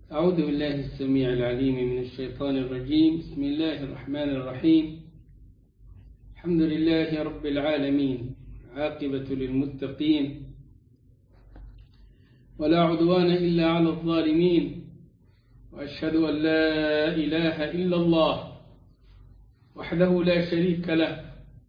أعوذ بالله السميع العليم من الشيطان الرجيم بسم الله الرحمن الرحيم الحمد لله رب العالمين عاقبة للمتقين ولا عدوان إلا على الظالمين وأشهد أن لا إله إلا الله وحده لا شريك له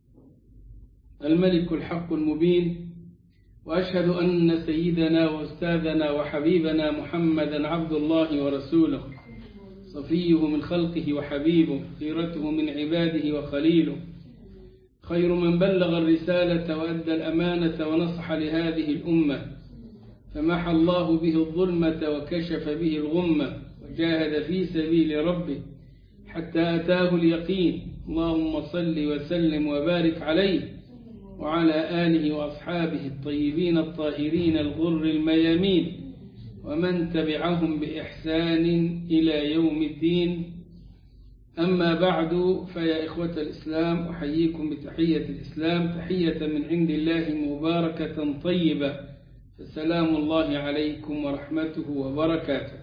الملك الحق المبين وأشهد أن سيدنا وأستاذنا وحبيبنا محمدا عبد الله ورسوله صفيه من خلقه وحبيبه خيرته من عباده وخليله خير من بلغ الرسالة وأدى الأمانة ونصح لهذه الأمة فمحى الله به الظلمة وكشف به الغمة وجاهد في سبيل ربه حتى أتاه اليقين اللهم صل وسلم وبارك عليه وعلى آله وأصحابه الطيبين الطاهرين الغر الميامين ومن تبعهم بإحسان إلى يوم الدين أما بعد فيا إخوة الإسلام أحييكم بتحية الإسلام تحية من عند الله مباركة طيبة فسلام الله عليكم ورحمته وبركاته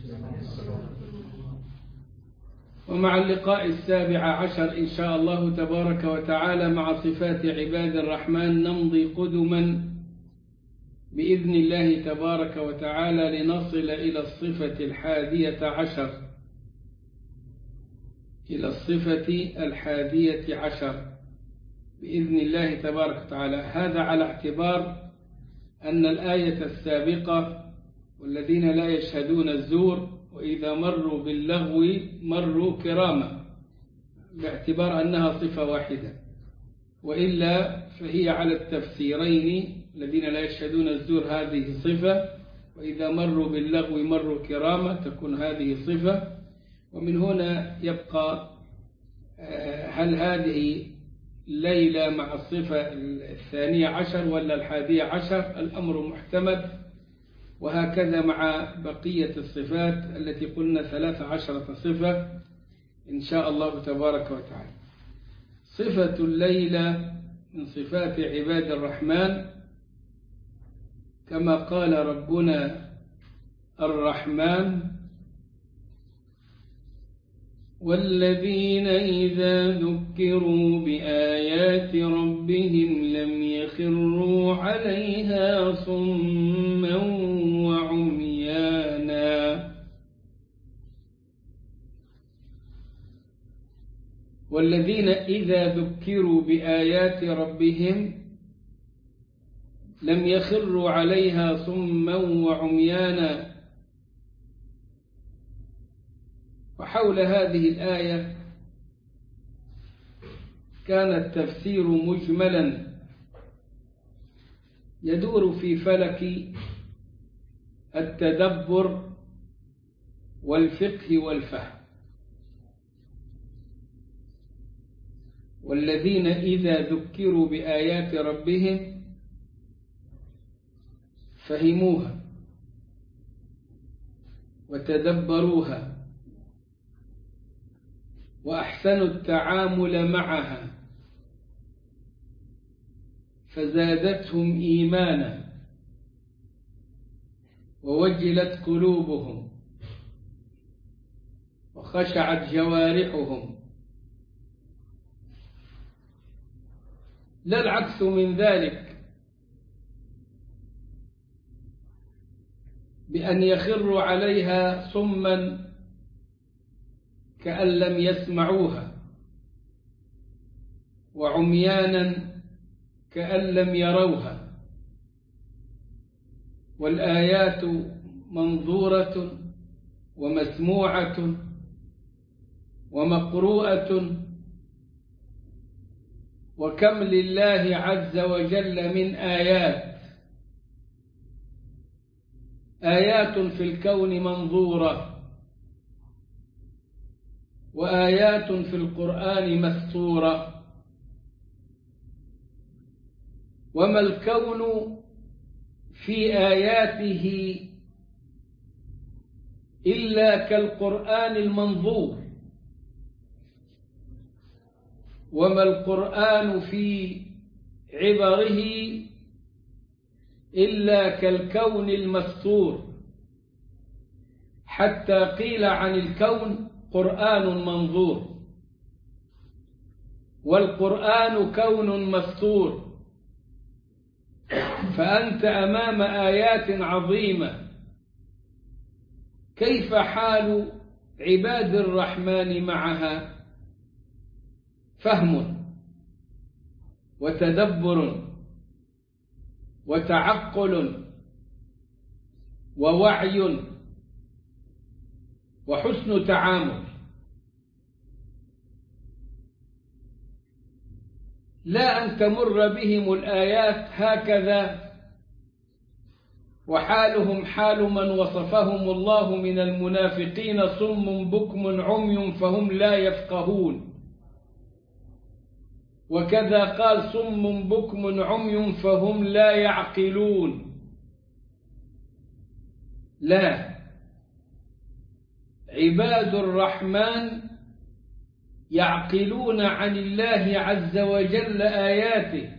ومع اللقاء السابع عشر إن شاء الله تبارك وتعالى مع صفات عباد الرحمن نمضي قدما بإذن الله تبارك وتعالى لنصل إلى الصفة الحادية عشر إلى الصفة الحادية عشر بإذن الله تبارك وتعالى هذا على اعتبار أن الآية السابقة والذين لا يشهدون الزور وإذا مروا باللغو مروا كراما باعتبار أنها صفة واحدة وإلا فهي على التفسيرين الذين لا يشهدون الزور هذه صفة وإذا مروا باللغو مروا كراما تكون هذه صفة ومن هنا يبقى هل هذه ليلة مع الصفة الثانية عشر ولا الحادية عشر الأمر محتمل وهكذا مع بقية الصفات التي قلنا ثلاث عشرة صفة إن شاء الله تبارك وتعالى صفة الليلة من صفات عباد الرحمن كما قال ربنا الرحمن والذين إذا ذكروا بآيات ربهم لم يخروا عليها صما وعميانا والذين إذا ذكروا بآيات ربهم لم يخروا عليها صما وعميانا وحول هذه الآية كان التفسير مجملا يدور في فلك التدبر والفقه والفهم والذين إذا ذكروا بآيات ربهم فهموها وتدبروها وأحسنوا التعامل معها فزادتهم إيمانا ووجلت قلوبهم وخشعت جوارحهم لا العكس من ذلك بأن يخروا عليها صما كأن لم يسمعوها وعميانا كأن لم يروها والآيات منظورة ومسموعة ومقروءة وكم لله عز وجل من آيات آيات في الكون منظورة وآيات في القرآن مسطورة وما الكون في آياته إلا كالقرآن المنظور وما القرآن في عبره إلا كالكون المستور حتى قيل عن الكون قرآن منظور والقرآن كون مستور فأنت أمام آيات عظيمة كيف حال عباد الرحمن معها فهم وتدبر وتعقل ووعي وحسن تعامل لا أن تمر بهم الآيات هكذا وحالهم حال من وصفهم الله من المنافقين صم بكم عمي فهم لا يفقهون وكذا قال صم بكم عمي فهم لا يعقلون لا عباد الرحمن يعقلون عن الله عز وجل آياته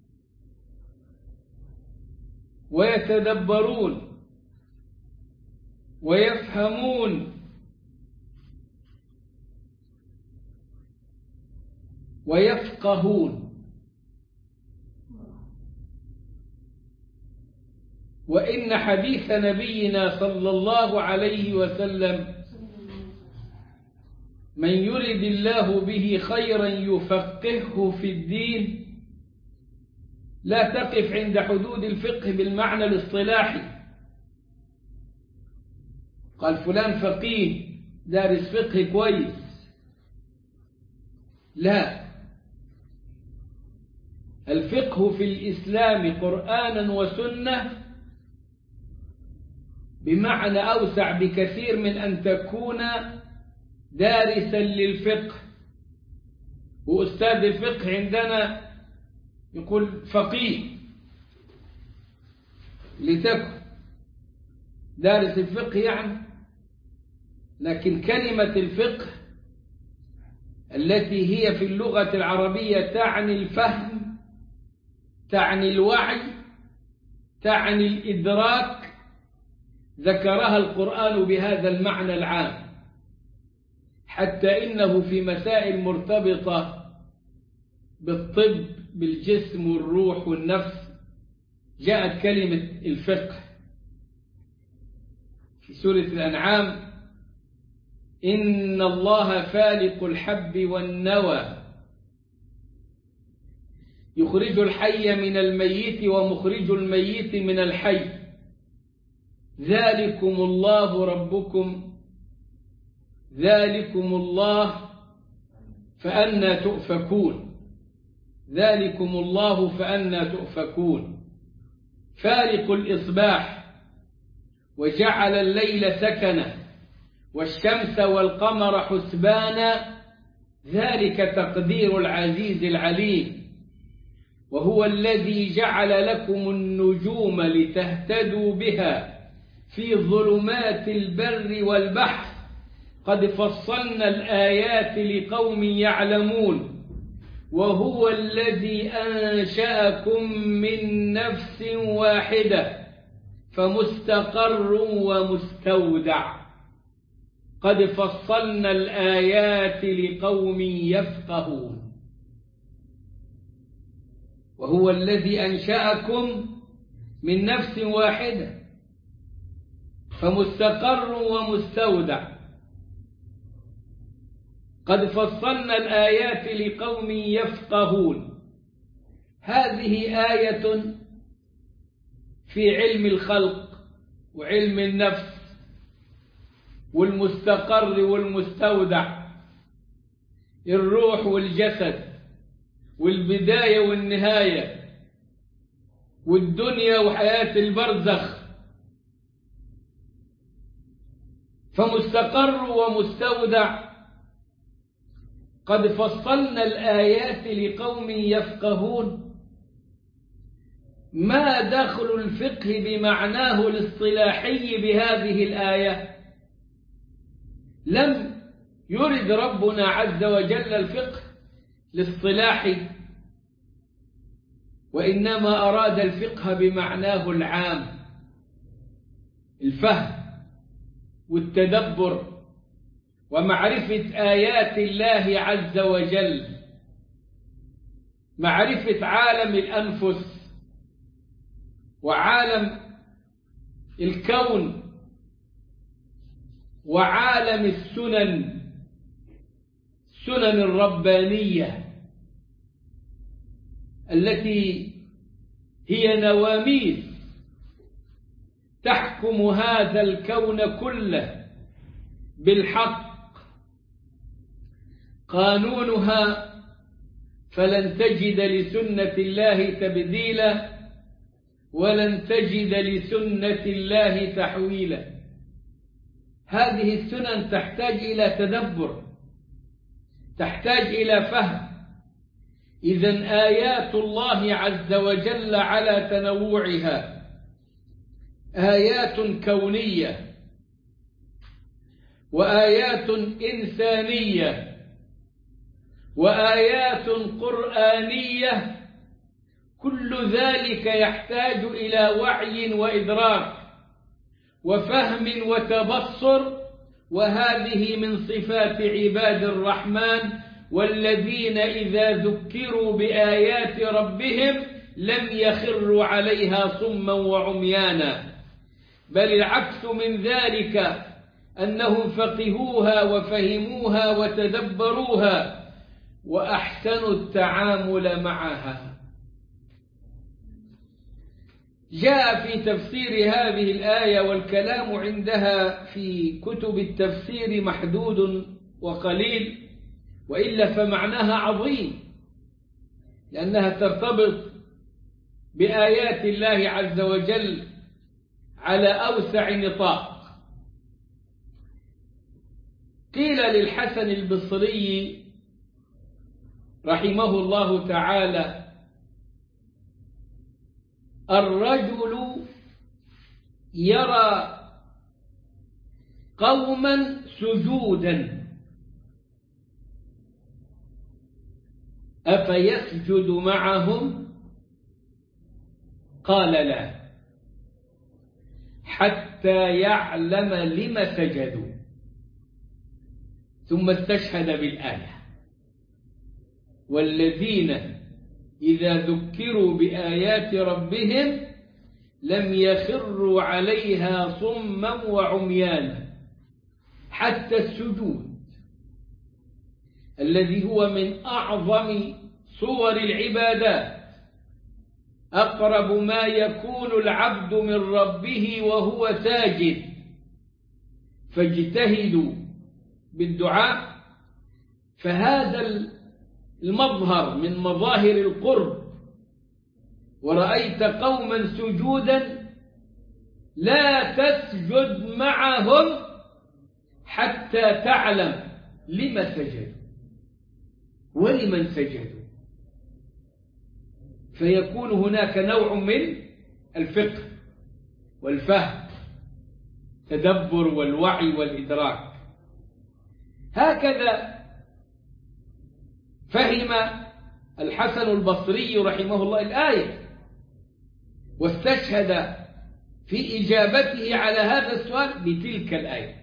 ويتدبرون ويفهمون ويفقهون وإن حديث نبينا صلى الله عليه وسلم من يرد الله به خيرا يفقهه في الدين لا تقف عند حدود الفقه بالمعنى الاصطلاحي قال فلان فقيه دارس فقه كويس لا الفقه في الإسلام قرآنا وسنة بمعنى أوسع بكثير من أن تكون دارسا للفقه وأستاذ الفقه عندنا يقول فقيه لتكن دارس الفقه يعني لكن كلمة الفقه التي هي في اللغة العربية تعني الفهم تعني الوعي تعني الإدراك ذكرها القرآن بهذا المعنى العام حتى إنه في مسائل مرتبطة بالطب بالجسم والروح والنفس جاءت كلمة الفقه في سورة الأنعام إن الله فالق الحب والنوى يخرج الحي من الميت ومخرج الميت من الحي ذلكم الله ربكم ذلكم الله فأنا تؤفكون ذلكم الله فأنا تؤفكون فارق الإصباح وجعل الليل سكنا والشمس والقمر حسبانا ذلك تقدير العزيز العليم وهو الذي جعل لكم النجوم لتهتدوا بها في ظلمات البر والبحر قد فصلنا الآيات لقوم يعلمون وهو الذي أنشأكم من نفس واحدة فمستقر ومستودع قد فصلنا الآيات لقوم يفقهون وهو الذي أنشأكم من نفس واحدة فمستقر ومستودع قد فصلنا الآيات لقوم يفقهون هذه آية في علم الخلق وعلم النفس والمستقر والمستودع الروح والجسد والبداية والنهاية والدنيا وحياة البرزخ فمستقر ومستودع قد فصلنا الآيات لقوم يفقهون ما دخل الفقه بمعناه الاصطلاحي بهذه الآية لم يرد ربنا عز وجل الفقه الاصطلاحي وإنما أراد الفقه بمعناه العام الفهم والتدبر ومعرفة آيات الله عز وجل معرفة عالم الأنفس وعالم الكون وعالم السنن السنن الربانية التي هي نواميس تحكم هذا الكون كله بالحق قانونها فلن تجد لسنة الله تبديلا ولن تجد لسنة الله تحويلا هذه السنن تحتاج إلى تدبر تحتاج إلى فهم إذا آيات الله عز وجل على تنوعها آيات كونية وآيات إنسانية وآيات قرآنية كل ذلك يحتاج إلى وعي وإدراك وفهم وتبصر وهذه من صفات عباد الرحمن والذين إذا ذكروا بآيات ربهم لم يخروا عليها صما وعميانا بل العكس من ذلك أنهم فقهوها وفهموها وتدبروها وأحسنوا التعامل معها جاء في تفسير هذه الآية والكلام عندها في كتب التفسير محدود وقليل وإلا فمعناها عظيم لأنها ترتبط بآيات الله عز وجل على أوسع نطاق قيل للحسن البصري رحمه الله تعالى الرجل يرى قوما سجودا أفيسجد معهم قال لا حتى يعلم لم سجدوا ثم استشهد بالآية والذين إذا ذكروا بآيات ربهم لم يخروا عليها صما وعميانا حتى السجود الذي هو من أعظم صور العبادات أقرب ما يكون العبد من ربه وهو ساجد فاجتهدوا بالدعاء فهذا المظهر من مظاهر القرب ورأيت قوما سجودا لا تسجد معهم حتى تعلم لما سجدوا ولمن سجدوا فيكون هناك نوع من الفقه والفهم تدبر والوعي والإدراك هكذا فهم الحسن البصري رحمه الله الآية واستشهد في إجابته على هذا السؤال بتلك الآية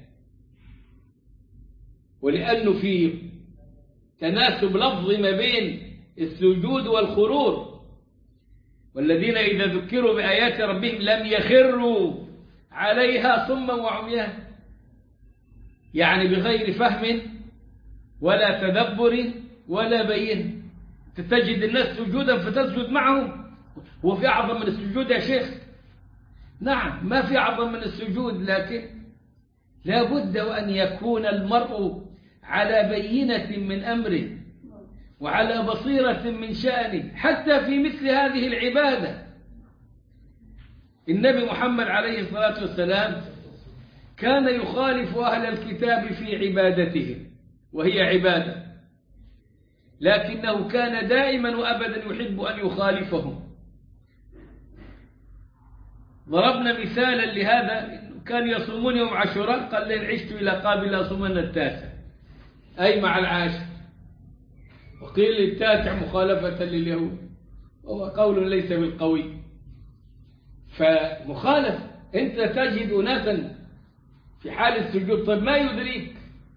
ولأنه في تناسب لفظ ما بين السجود والخرور والذين إذا ذكروا بآيات ربهم لم يخروا عليها صما وعميانا يعني بغير فهم ولا تدبر ولا بين تجد الناس سجودا فتسجد معهم هو في أعظم من السجود يا شيخ نعم ما في أعظم من السجود لكن لا بد وأن يكون المرء على بينة من أمره وعلى بصيرة من شأنه حتى في مثل هذه العبادة النبي محمد عليه الصلاة والسلام كان يخالف أهل الكتاب في عبادتهم وهي عبادة لكنه كان دائما وأبدا يحب أن يخالفهم ضربنا مثالا لهذا كان يصومون يوم عاشوراء قال لئن عشت إلى قابل أصومن التاسع أي مع العاشر وقيل التاسع مخالفة لليهود وهو قول ليس بالقوي فمخالف أنت تجد أناسا في حال السجود طيب ما يدريك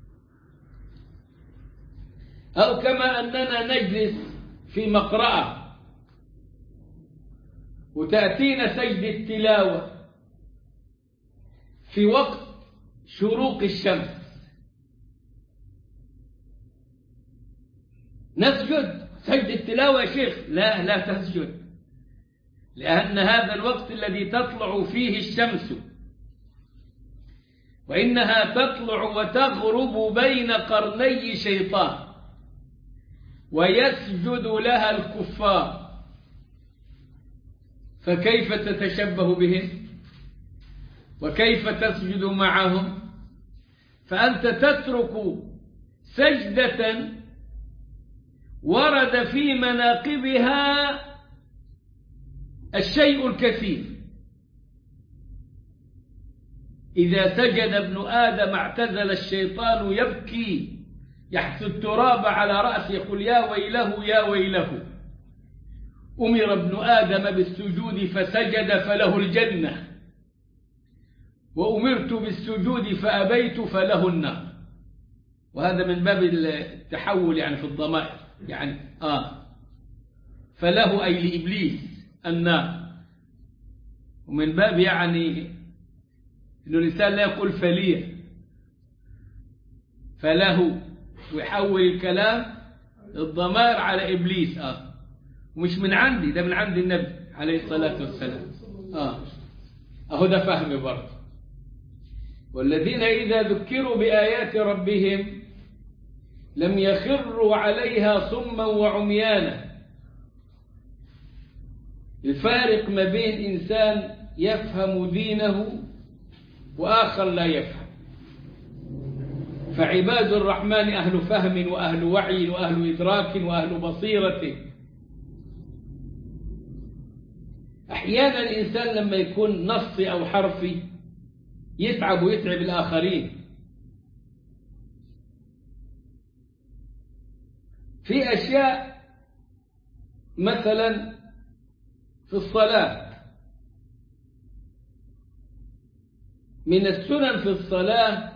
أو كما أننا نجلس في مقرأة وتأتينا سجدة التلاوة في وقت شروق الشمس نسجد سجد التلاوة يا شيخ لا لا تسجد لأن هذا الوقت الذي تطلع فيه الشمس وإنها تطلع وتغرب بين قرني شيطان ويسجد لها الكفار فكيف تتشبه بهم وكيف تسجد معهم فأنت تترك سجدة ورد في مناقبها الشيء الكثير إذا سجد ابن آدم اعتزل الشيطان يبكي يحث التراب على رأسه يقول يا ويله يا ويله أمر ابن آدم بالسجود فسجد فله الجنة وأمرت بالسجود فأبيت فله النار وهذا من باب التحول يعني في الضمائر يعني آه فله أي لإبليس النار ومن باب يعني إنه الإنسان لا يقول فليه فله ويحول الكلام الضمائر على إبليس آه ومش من عندي ده من عند النبي عليه الصلاة والسلام آه أهو ده فهم برضه والذين إذا ذكروا بآيات ربهم لم يخروا عليها صما وعميانا الفارق ما بين إنسان يفهم دينه وآخر لا يفهم فعباد الرحمن أهل فهم وأهل وعي وأهل إدراك وأهل بصيرة أحيانا الإنسان لما يكون نصي أو حرفي يتعب ويتعب الآخرين في أشياء مثلا في الصلاة من السنن في الصلاة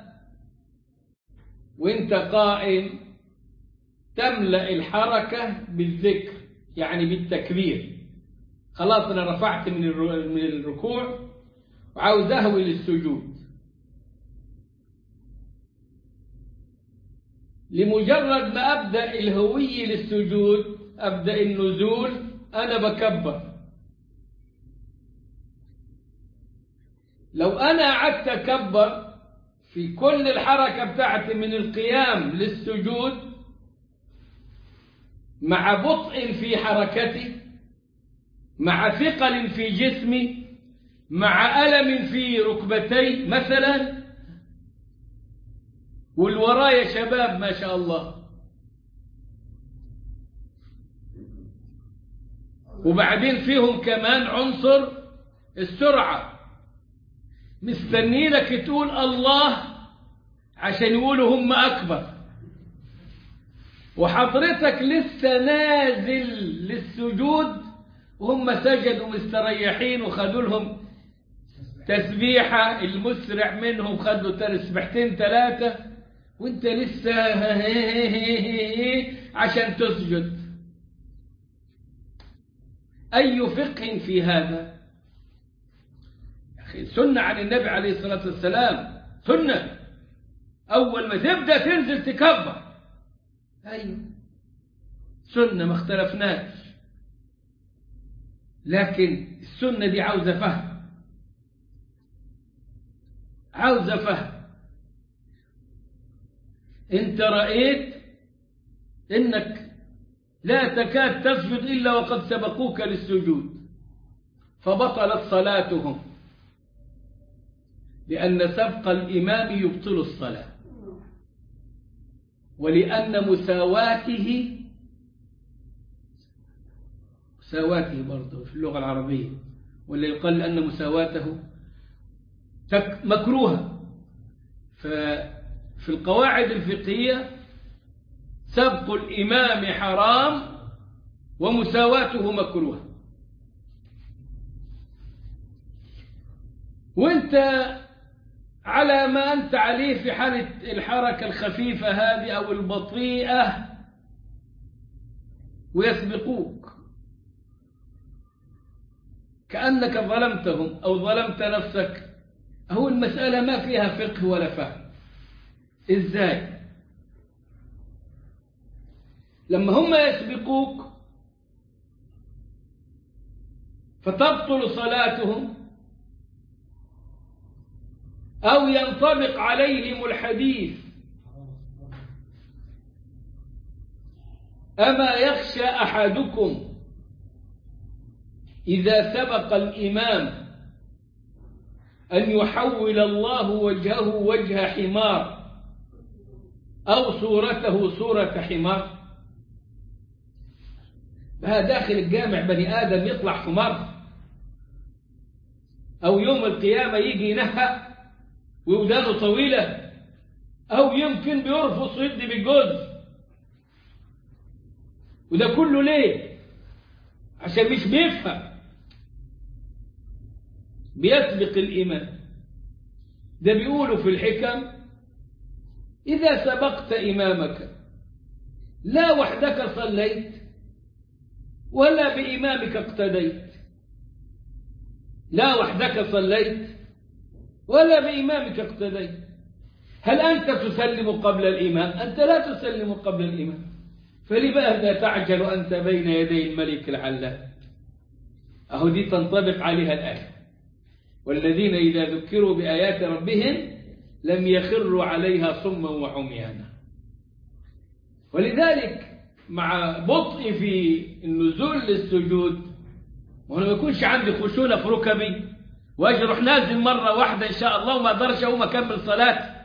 وانت قائم تملأ الحركة بالذكر يعني بالتكبير خلاص أنا رفعت من من الركوع وعاوز أهوي للسجود لمجرد ما أبدأ الهوية للسجود أبدأ النزول أنا بكبر لو أنا قعدت أكبر في كل الحركة بتاعتي من القيام للسجود مع بطء في حركتي مع ثقل في جسمي مع ألم في ركبتي مثلا والورايا شباب ما شاء الله وبعدين فيهم كمان عنصر السرعة مستني لك تقول الله عشان يقولوا هم أكبر وحضرتك لسه نازل للسجود وهم سجدوا مستريحين وخدوا لهم تسبيحة المسرع منهم خدوا تسبيحتين ثلاثة وانت لسه عشان تسجد أي فقه في هذا أخي سنة عن النبي عليه الصلاة والسلام سنة أول ما تبدأ تنزل تكبر أيوة سنة ما اختلفناش لكن السنة دي عاوزة فهم عاوزة فهم انت رأيت انك لا تكاد تسجد إلا وقد سبقوك للسجود فبطلت صلاتهم لأن سبق الإمام يبطل الصلاة ولأن مساواته مساواته برضه في اللغة العربية ولا يقال أن مساواته مكروهة ففي القواعد الفقهية سبق الإمام حرام ومساواته مكروه وانت على ما أنت عليه في حالة الحركة الخفيفة هذه أو البطيئة ويسبقوك كأنك ظلمتهم أو ظلمت نفسك هو المسألة ما فيها فقه ولا فهم إزاي لما هم يسبقوك فتبطل صلاتهم أو ينطبق عليهم الحديث أما يخشى أحدكم إذا سبق الإمام أن يحول الله وجهه وجه حمار أو صورته صورة حمار بها داخل الجامع بني آدم يطلع حمار أو يوم القيامة يجي نهى وودانه طويلة أو يمكن بيرفص يدي بالجوز وده كله ليه عشان مش بيفهم بيسبق الإمام ده بيقولوا في الحكم إذا سبقت إمامك لا وحدك صليت ولا بإمامك اقتديت لا وحدك صليت ولا بإمامك اقتديت هل أنت تسلم قبل الإمام أنت لا تسلم قبل الإمام فلماذا تعجل أنت بين يدي الملك العلام أهو دي تنطبق عليها الآية والذين إذا ذكروا بآيات ربهم لم يخروا عليها صما وعميانا ولذلك مع بطء في النزول للسجود وانا ما يكونش عندي خشونه في ركبي واجي اروح نازل مره واحده ان شاء الله وما اقدرش اقوم اكمل صلاتي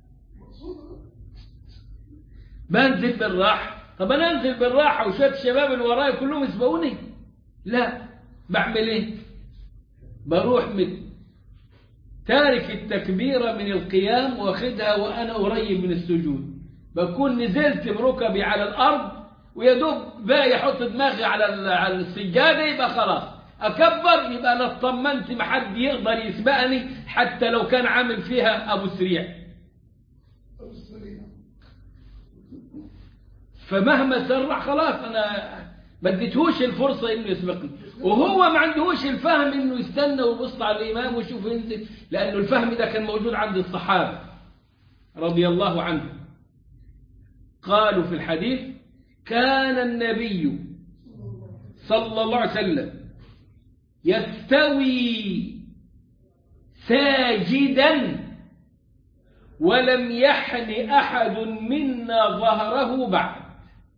بنزل بالراحه طب انا انزل بالراحه وشويه الشباب اللي ورايا كلهم يسبقوني لا بعمل ايه بروح من تارك التكبيره من القيام واخدها وانا قريب من السجود بكون نزلت بركبي على الارض ويا دوب بقى يحط دماغي على على السجاده يبقى خلاص اكبر يبقى انا اطمنت ما حد يقدر يسبقني حتى لو كان عامل فيها ابو سريع فمهما سرع خلاص انا ما اديتهوش الفرصه انه يسبقني وهو ما عندهوش الفهم انه يستنى ويبص على الامام ويشوف ينزل لانه الفهم ده كان موجود عند الصحابه رضي الله عنهم قالوا في الحديث كان النبي صلى الله عليه وسلم يستوي ساجدا ولم يحن أحد منا ظهره بعد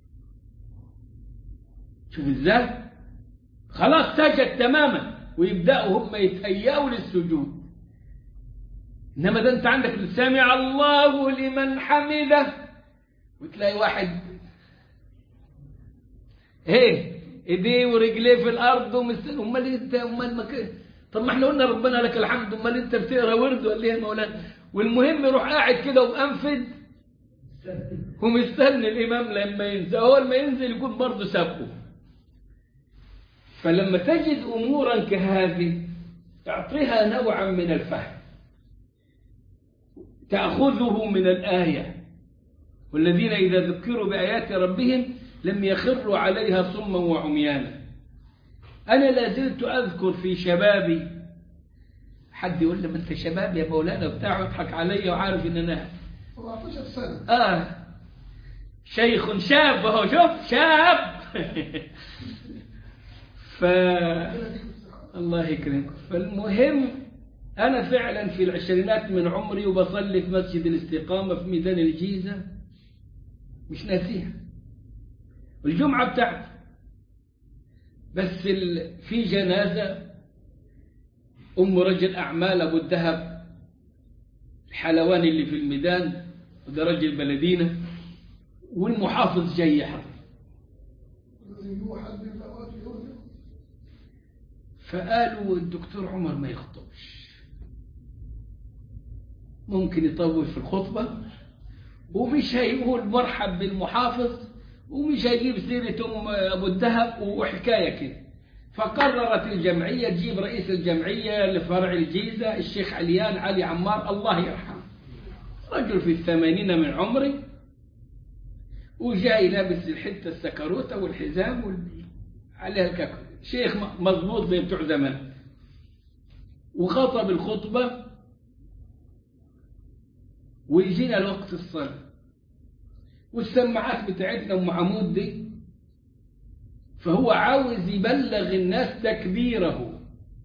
شوف ازاي خلاص سجد تماما ويبدأوا هم يتهيأوا للسجود إنما ده أنت عندك سمع الله لمن حمده وتلاقي واحد ايه ايديه ورجليه في الارض ومستنى امال انت امال ما ك... طب ما احنا قلنا ربنا لك الحمد امال انت بتقرا ورد ولا ايه يا مولانا والمهم يروح قاعد كده ومأنفد ومستني الامام لما ينزل اول ما ينزل يكون برضه سابقه فلما تجد امورا كهذه تعطيها نوعا من الفهم تاخذه من الايه والذين اذا ذكروا بايات ربهم لم يخروا عليها صما وعميانا أنا لا زلت أذكر في شبابي حد يقول لي ما أنت شباب يا مولانا بتاع يضحك علي وعارف إن أنا 14 سنة آه شيخ شاب أهو شوف شاب ف الله يكرمك فالمهم أنا فعلا في العشرينات من عمري وبصلي في مسجد الاستقامة في ميدان الجيزة مش ناسيها الجمعة بتاعتي بس ال... في جنازة أم رجل أعمال أبو الذهب الحلواني اللي في الميدان وده رجل بلدينا والمحافظ جاي يحضر لازم يوحد بالأوقات يرجع فقالوا الدكتور عمر ما يخطبش ممكن يطول في الخطبة ومش هيقول مرحب بالمحافظ ومش هيجيب سيرة أم أبو الذهب وحكاية كده فقررت الجمعية تجيب رئيس الجمعية لفرع الجيزة الشيخ عليان علي عمار الله يرحمه رجل في الثمانين من عمره وجاي لابس الحتة السكروتة والحزام وال... عليها الكاكو شيخ مضبوط زي بتوع زمان وخطب الخطبة ويجينا الوقت الصلاة والسماعات بتاعتنا ام عمود دي فهو عاوز يبلغ الناس تكبيره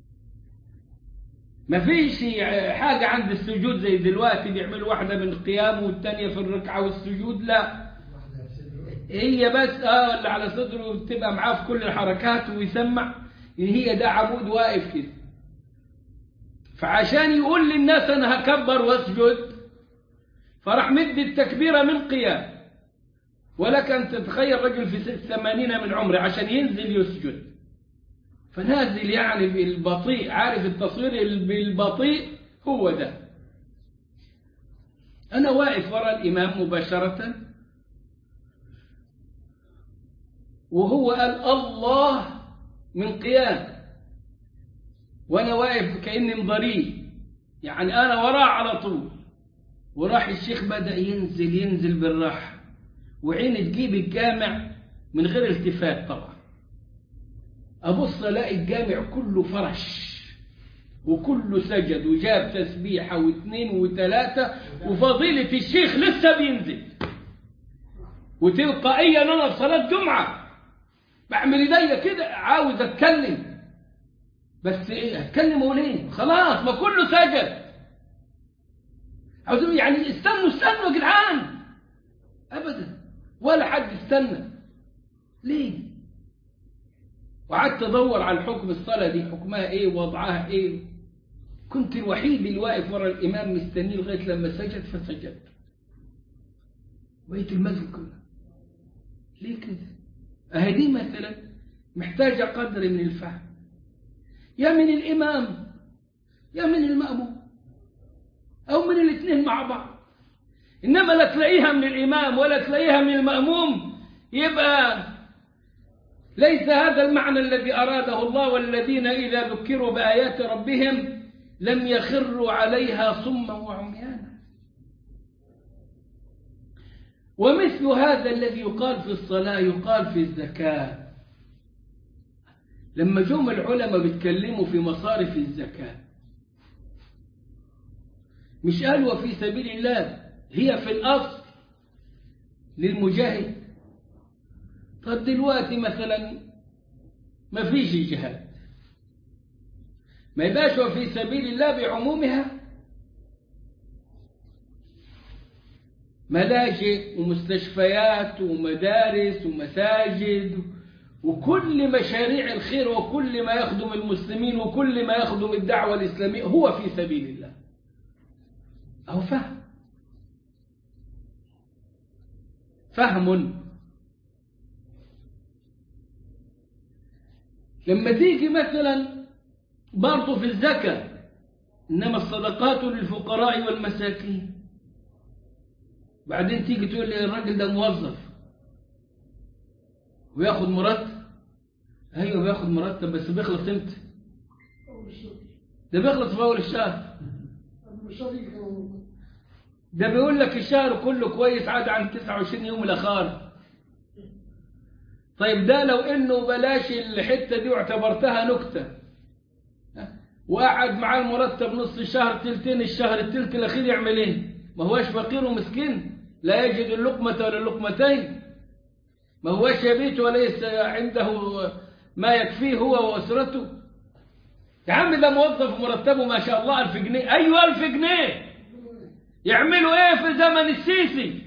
ما فيش حاجة عند السجود زي دلوقتي بيعملوا واحدة من القيام والتانية في الركعة والسجود لا هي بس اه اللي على صدره بتبقى معاه في كل الحركات ويسمع هي ده عمود واقف كده فعشان يقول للناس انا هكبر واسجد فراح مد التكبيرة من قيام ولك أن تتخيل رجل في الثمانين من عمره عشان ينزل يسجد فنازل يعني بالبطيء عارف التصوير بالبطيء هو ده أنا واقف وراء الإمام مباشرة وهو قال الله من قيام وأنا واقف كأني مضريه يعني أنا وراه على طول وراح الشيخ بدأ ينزل ينزل بالراحة وعين تجيب الجامع من غير التفات طبعا أبص ألاقي الجامع كله فرش وكله سجد وجاب تسبيحة واثنين وثلاثة وفضيلة الشيخ لسه بينزل وتلقائيا أنا في صلاة جمعة بعمل ايديا كده عاوز أتكلم بس إيه أتكلم وليه خلاص ما كله سجد عاوز يعني استنوا استنوا يا جدعان أبدا ولا حد استنى ليه وقعدت ادور على الحكم الصلاه دي حكمها ايه ووضعها ايه كنت الوحيد اللي واقف ورا الامام مستنيه لغايه لما سجد فسجدت بقيت المسجد كله ليه كده اهي دي مثلا محتاجه قدر من الفهم يا من الامام يا من الماموم او من الاثنين مع بعض إنما لا تلاقيها من الإمام ولا تلاقيها من المأموم يبقى ليس هذا المعنى الذي أراده الله والذين إذا ذكروا بآيات ربهم لم يخروا عليها صما وعميانا ومثل هذا الذي يقال في الصلاة يقال في الزكاة لما جم العلماء بيتكلموا في مصارف الزكاة مش قالوا في سبيل الله هي في الأصل للمجاهد طب دلوقتي مثلا ما فيش جهاد ما يبقاش في سبيل الله بعمومها ملاجئ ومستشفيات ومدارس ومساجد وكل مشاريع الخير وكل ما يخدم المسلمين وكل ما يخدم الدعوة الإسلامية هو في سبيل الله أو فهم فهم لما تيجي مثلا برضه في الزكاة إنما الصدقات للفقراء والمساكين بعدين تيجي تقول لي الراجل ده موظف وياخد مرتب ايوه بياخد مرتب بس بيخلص امتى أول الشهر ده بيخلص في اول الشهر قبل الشهر يجي كمان ده بيقول لك الشهر كله كويس عاد عن 29 يوم الاخر طيب ده لو انه بلاش الحته دي واعتبرتها نكته وقعد معاه المرتب نص الشهر تلتين الشهر التلت الاخير يعمل ايه ما هواش فقير ومسكين لا يجد اللقمه ولا اللقمتين ما هواش يبيت وليس عنده ما يكفيه هو واسرته يا عم ده موظف مرتبه ما شاء الله ألف جنيه أيوة ألف جنيه يعملوا ايه في زمن السيسي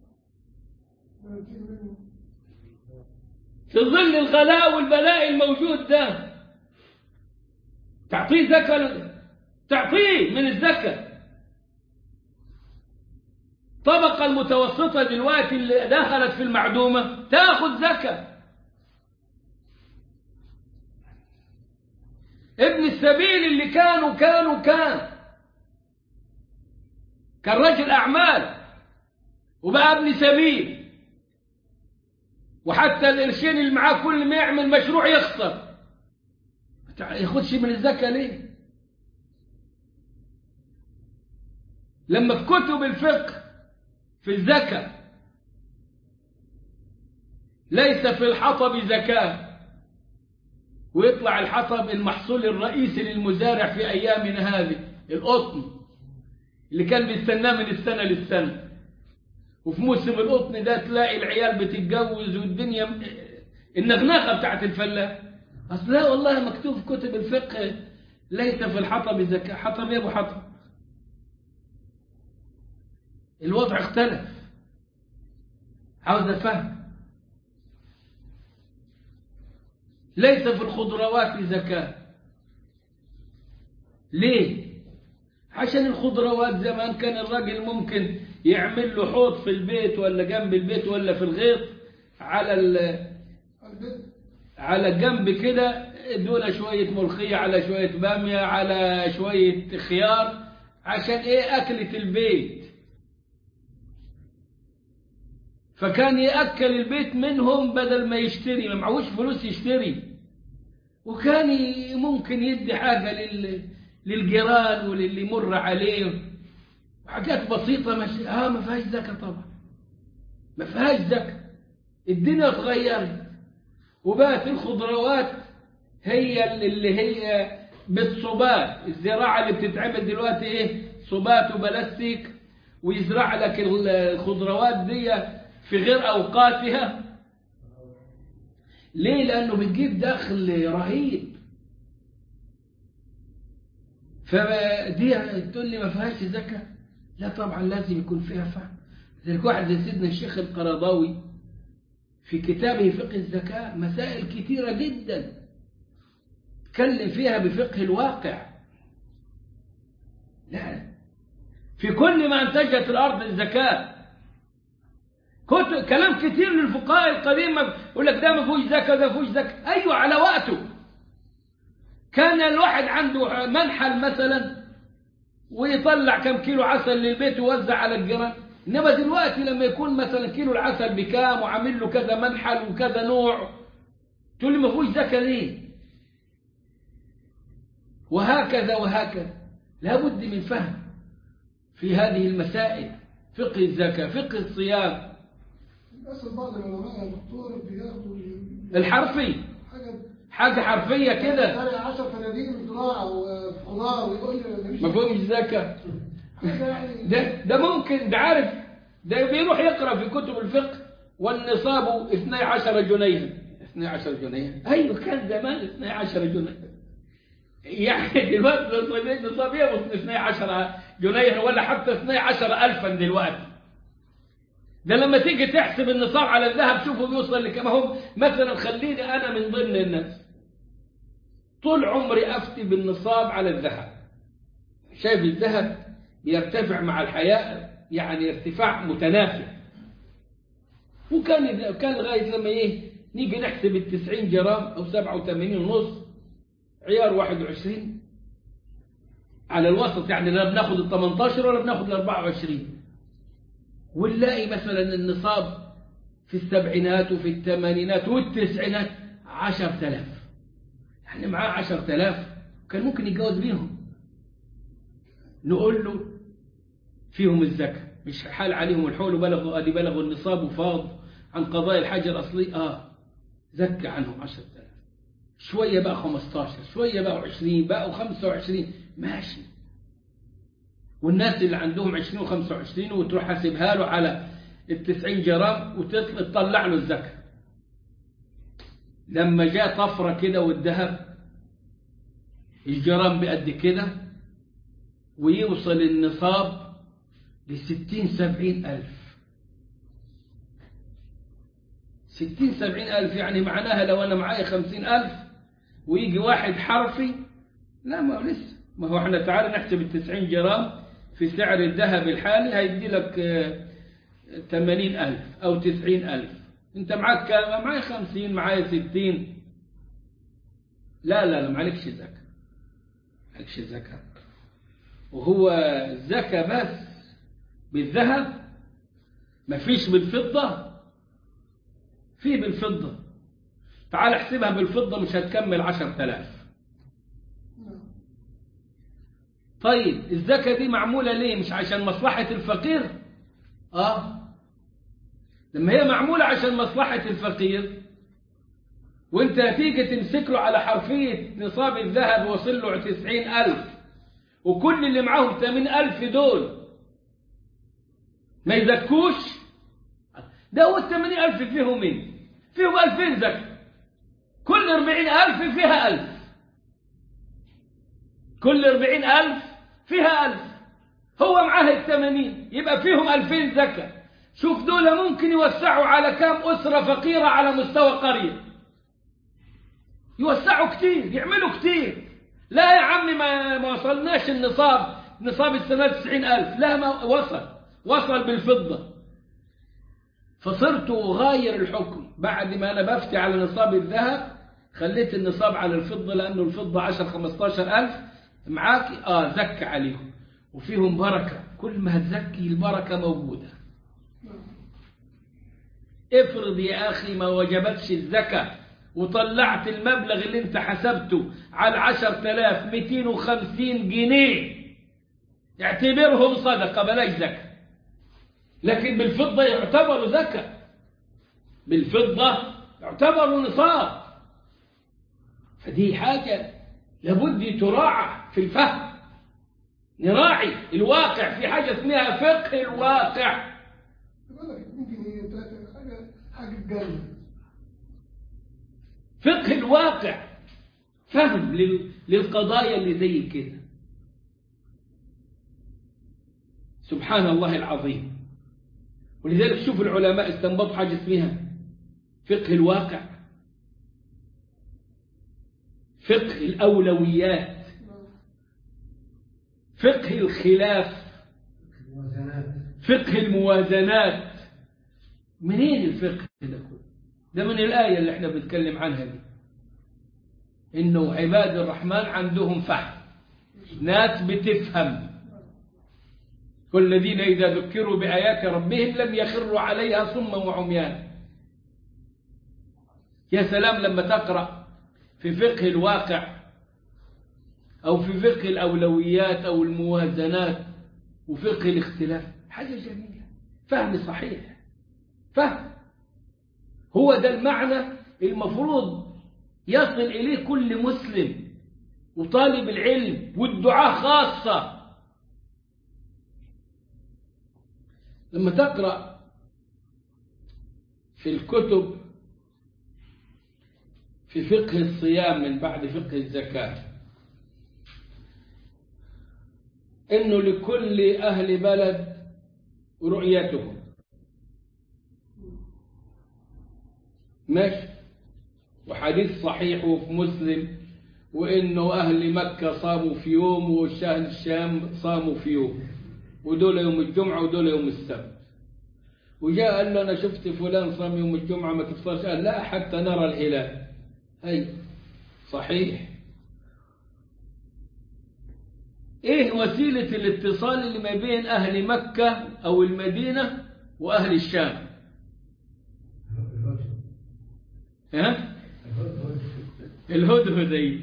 في ظل الغلاء والبلاء الموجود ده تعطيه زكاة تعطيه من الزكاة الطبقة المتوسطة دلوقتي اللي دخلت في المعدومة تاخذ زكاة ابن السبيل اللي كانوا كانوا كان كان رجل أعمال وبقى ابن سبيل وحتى القرشين اللي معاه كل ما يعمل مشروع يخسر ياخدش من الزكاة ليه لما في كتب الفقه في الزكاة ليس في الحطب زكاة ويطلع الحطب المحصول الرئيسي للمزارع في أيامنا هذه القطن اللي كان بيستناه من السنة للسنة وفي موسم القطن ده تلاقي العيال بتتجوز والدنيا م- النغنغة بتاعت الفلاح أصل لا والله مكتوب في كتب الفقه ليس في الحطب زكاة حطب يا أبو حطب الوضع اختلف عاوز أفهم ليس في الخضروات زكاة ليه؟ عشان الخضروات زمان كان الراجل ممكن يعمل له حوض في البيت ولا جنب البيت ولا في الغيط على ال البيت على جنب كده دول شوية ملوخية على شوية بامية على شوية خيار عشان ايه أكلة البيت فكان يأكل البيت منهم بدل ما يشتري ما معهوش فلوس يشتري وكان ي- ممكن يدي حاجة لل... للجيران وللي يمر عليه حاجات بسيطة مش اه ما فيهاش زكاة طبعا ما فيهاش زكاة الدنيا اتغيرت وبقت الخضروات هي اللي هي بالصبات الزراعة اللي بتتعمل دلوقتي ايه صبات وبلاستيك ويزرع لك الخضروات دي في غير أوقاتها ليه لأنه بتجيب دخل رهيب فدي تقول لي ما فيهاش زكاة لا طبعا لازم يكون فيها فهم ذلك واحد زي سيدنا الشيخ القرضاوي في كتابه فقه الزكاة مسائل كثيرة جدا تكلم فيها بفقه الواقع لا في كل ما انتجت الأرض الزكاة كتب كلام كتير للفقهاء القديم يقول لك ده ما فيهوش زكاة ده ما فيهوش زكاة أيوة على وقته كان الواحد عنده منحل مثلا ويطلع كم كيلو عسل للبيت ويوزع على الجيران انما دلوقتي لما يكون مثلا كيلو العسل بكام وعامل له كذا منحل وكذا نوع تقول لي ما فيهوش زكاة ليه وهكذا وهكذا لابد من فهم في هذه المسائل فقه الزكاة فقه الصيام للأسف بعض العلماء يا دكتور بياخدوا الحرفي حاجة حاجة حرفية كده شارع 10 فناديق زراعة وخضار ويقول لي ده مش ما فيهمش زكاة حاجة يعني ده ده ممكن ده عارف ده بيروح يقرأ في كتب الفقه والنصاب 12 جنيها 12 جنيه ايوه كان زمان 12 جنيه يعني دلوقتي النصابية النصابية 12 جنيه ولا حتى 12 ألفا دلوقتي ده لما تيجي تحسب النصاب على الذهب شوفوا بيوصل لكم هم مثلا خليني أنا من ضمن الناس طول عمري أفتي بالنصاب على الذهب شايف الذهب بيرتفع مع الحياة يعني ارتفاع متنافي وكان كان لغاية لما ايه نيجي نحسب التسعين جرام أو سبعة وثمانين ونص عيار واحد وعشرين على الوسط يعني لا بناخد ال 18 ولا بناخد ال 24 ونلاقي مثلا النصاب في السبعينات وفي الثمانينات والتسعينات 10000 يعني معاه 10000 كان ممكن يتجوز بيهم نقول له فيهم الزكاة مش حال عليهم الحول وبلغوا ادي بلغوا النصاب وفاض عن قضاء الحاجة الأصلي اه زكى عنهم 10000 شوية بقى 15 شوية بقى 20 بقوا 25 ماشي والناس اللي عندهم 20 و25 وتروح حاسبها له على ال 90 جرام وتطلع له الزكاة لما جاء طفرة كده والذهب الجرام بقد كده ويوصل النصاب لستين سبعين ألف ستين سبعين ألف يعني معناها لو أنا معايا خمسين ألف ويجي واحد حرفي لا ما هو لسه ما هو احنا تعالى نحسب التسعين جرام في سعر الذهب الحالي هيدي لك ثمانين ألف أو تسعين ألف أنت معاك كام معايا خمسين معايا ستين لا لا لا معلكش زكاة معلكش زكاة وهو الزكاة بس بالذهب مفيش بالفضة في بالفضة تعال احسبها بالفضة مش هتكمل عشر تلاف طيب الزكاة دي معمولة ليه مش عشان مصلحة الفقير اه لما هي معمولة عشان مصلحة الفقير وانت هتيجي تمسك له على حرفية نصاب الذهب وصل له تسعين ألف وكل اللي معاهم ثمانين ألف دول ما يزكوش ده هو الثمانين ألف فيهم مين فيهم ألفين زكاة كل أربعين ألف فيها ألف كل أربعين ألف فيها ألف هو معاه الثمانين يبقى فيهم ألفين زكاة شوف دول ممكن يوسعوا على كام أسرة فقيرة على مستوى قرية يوسعوا كتير يعملوا كتير لا يا عمي ما, ما وصلناش النصاب نصاب السنة تسعين ألف لا ما وصل وصل بالفضة فصرت أغاير الحكم بعد ما أنا بفتي على نصاب الذهب خليت النصاب على الفضة لأنه الفضة عشر خمستاشر ألف معاك آه زك عليهم وفيهم بركة كل ما هتزكي البركة موجودة افرض يا أخي ما وجبتش الزكاة وطلعت المبلغ اللي انت حسبته على عشر تلاف ميتين وخمسين جنيه اعتبرهم صدقة بلاش زكاة لكن بالفضة يعتبروا زكاة بالفضة يعتبروا نصاب فدي حاجة لابد تراعى في الفهم نراعي الواقع في حاجة اسمها فقه الواقع يقول لك ممكن هي تلاتة حاجة حاجة تجنن فقه الواقع فهم لل- للقضايا اللي زي كده سبحان الله العظيم ولذلك شوف العلماء استنبطوا حاجة اسمها فقه الواقع فقه الأولويات فقه الخلاف فقه الموازنات منين الفقه ده كله ده من الآية اللي احنا بنتكلم عنها دي إنه عباد الرحمن عندهم فهم ناس بتفهم كل الذين إذا ذكروا بآيات ربهم لم يخروا عليها صما وعميانا يا سلام لما تقرأ في فقه الواقع أو في فقه الأولويات أو الموازنات وفقه الاختلاف حاجة جميلة فهم صحيح فهم هو ده المعنى المفروض يصل إليه كل مسلم وطالب العلم والدعاء خاصة لما تقرأ في الكتب في فقه الصيام من بعد فقه الزكاة إنه لكل أهل بلد رؤيتهم ماشي وحديث صحيح وفي مسلم وإنه أهل مكة صاموا في يوم وأهل الشام صاموا في يوم ودول يوم الجمعة ودول يوم السبت وجاء قال له أنا شفت فلان صام يوم الجمعة ما تفطرش قال لا حتى نرى الهلال أي صحيح إيه وسيلة الاتصال اللي ما بين أهل مكة أو المدينة وأهل الشام ها الهدهدي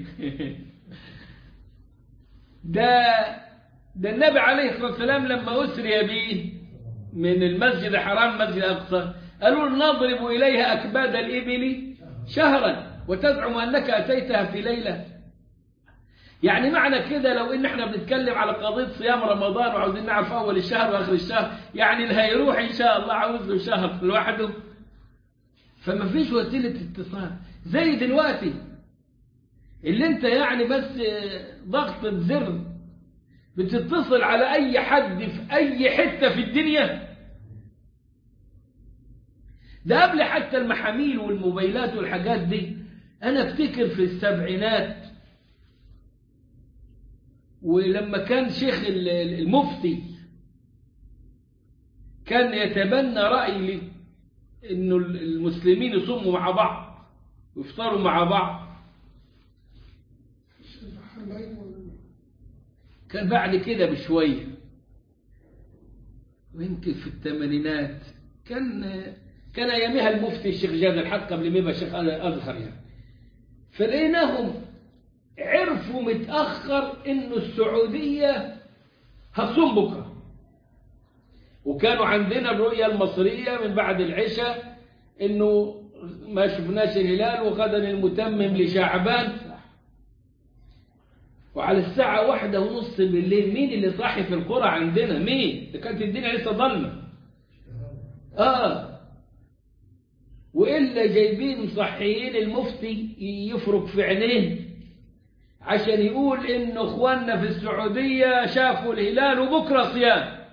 ده ده النبي عليه الصلاة والسلام لما أسري به من المسجد الحرام المسجد الأقصى قالوا نضرب إليها أكباد الإبل شهرا وتزعم أنك أتيتها في ليلة يعني معنى كده لو إن احنا بنتكلم على قضية صيام رمضان وعاوزين نعرف أول الشهر وآخر الشهر يعني اللي هيروح إن شاء الله عاوز له شهر لوحده فما فيش وسيلة اتصال زي دلوقتي اللي انت يعني بس ضغطة زر بتتصل على أي حد في أي حتة في الدنيا ده قبل حتى المحاميل والموبايلات والحاجات دي أنا أفتكر في السبعينات ولما كان شيخ المفتي كان يتبنى رأي لي إنه المسلمين يصوموا مع بعض ويفطروا مع بعض كان بعد كده بشوية ويمكن في الثمانينات كان كان أيامها المفتي الشيخ جاد الحق قبل ما يبقى شيخ أزهر يعني فلقيناهم عرفوا متأخر إنه السعودية هتصوم بكرة وكانوا عندنا الرؤية المصرية من بعد العشاء إنه ما شفناش الهلال وغدا المتمم لشعبان وعلى الساعة واحدة ونص بالليل مين اللي صاحي في القرى عندنا مين ده كانت الدنيا لسه ضلمة آه وإلا جايبين مصحيين المفتي يفرك في عينيه عشان يقول إن إخواننا في السعودية شافوا الهلال وبكرة صيام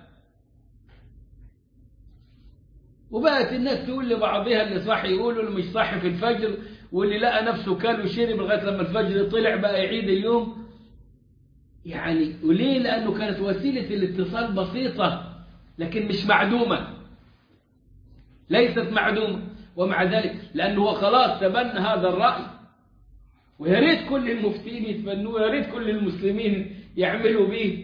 وبقت الناس تقول لبعضها اللي صح يقولوا اللي مش صح في الفجر واللي لقى نفسه كان وشرب لغايه لما الفجر طلع بقى يعيد اليوم يعني وليه لانه كانت وسيله الاتصال بسيطه لكن مش معدومه ليست معدومه ومع ذلك لانه هو خلاص تبنى هذا الراي ويا ريت كل المفتين يتبنوه يا ريت كل المسلمين يعملوا به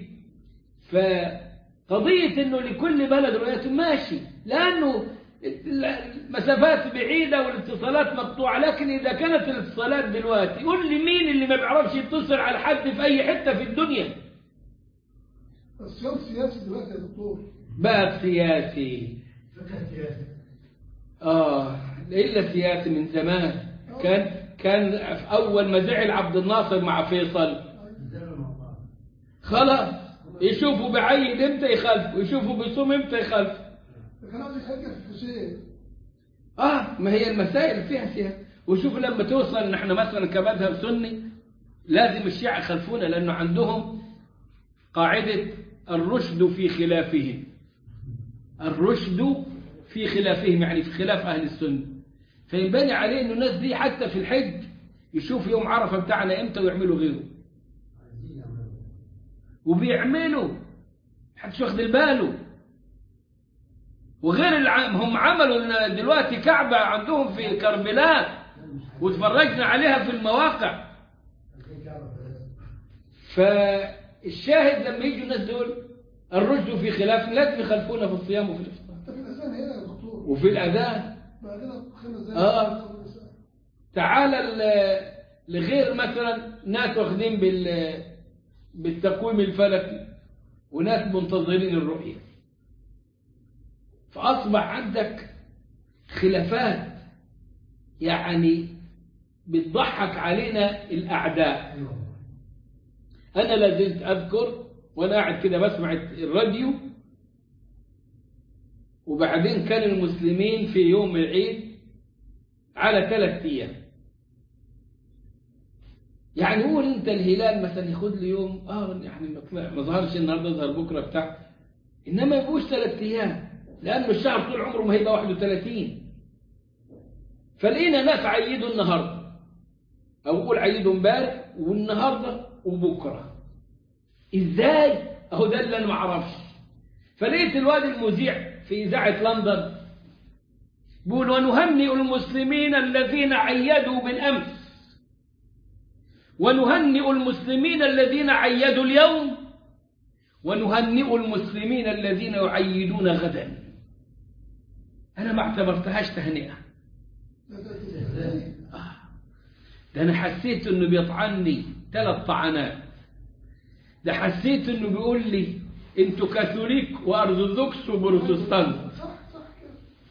فقضيه انه لكل بلد رؤيه ماشي لانه المسافات بعيدة والاتصالات مقطوعة لكن إذا كانت الاتصالات دلوقتي قول لي مين اللي ما بيعرفش يتصل على حد في أي حتة في الدنيا الصيام سياسي دلوقتي يا دكتور بقى سياسي فكر سياسي آه إلا سياسي من زمان كان كان في أول ما زعل عبد الناصر مع فيصل زمن الله خلاص يشوفوا بعيد امتى يخالفوا يشوفوا بيصوم امتى يخالفوا كان عاوز يحجر في الحسين اه ما هي المسائل فيها سياسة وشوف لما توصل ان احنا مثلا كمذهب سني لازم الشيعة يخالفونا لانه عندهم قاعدة الرشد في خلافهم الرشد في خلافهم يعني في خلاف اهل السنة فينبني عليه ان الناس دي حتى في الحج يشوف يوم عرفة بتاعنا امتى ويعملوا غيره عايزين يعملوا وبيعملوا محدش واخد باله وغير العام هم عملوا دلوقتي كعبة عندهم في كربلاء وتفرجنا عليها في المواقع عايزين كعبة فلسطين فالشاهد لما يجوا الناس دول الرشد في خلاف لازم يخالفونا في الصيام وفي الافطار حتى في الأذان هنا يا دكتور وفي الاذان بعدنا خمس دقايق آه. تعال ال- لغير مثلا ناس واخدين بال بالتقويم الفلكي وناس منتظرين الرؤية فأصبح عندك خلافات يعني بتضحك علينا الأعداء ايوه أنا لازلت أذكر وأنا قاعد كده بسمع الراديو وبعدين كان المسلمين في يوم العيد على ثلاث أيام يعني قول أنت الهلال مثلا ياخد لي يوم آه يعني ما طلع- ما ظهرش النهارده ظهر بكرة بتاع إنما يبقوش ثلاث أيام لأنه الشهر طول عمره ما هيبقى 31 فلقينا ناس عيدوا النهارده أو أقول عيدوا امبارح والنهارده وبكره ازاي اهو ده اللي انا ما اعرفش فلقيت الواد المذيع في اذاعه لندن بيقول ونهنئ المسلمين الذين عيدوا بالامس ونهنئ المسلمين الذين عيدوا اليوم ونهنئ المسلمين الذين يعيدون غدا انا ما اعتبرتهاش تهنئه آه. ده انا حسيت انه بيطعني ثلاث طعنات ده حسيت انه بيقول لي انتوا كاثوليك وارثوذكس وبروتستانت صح صح كده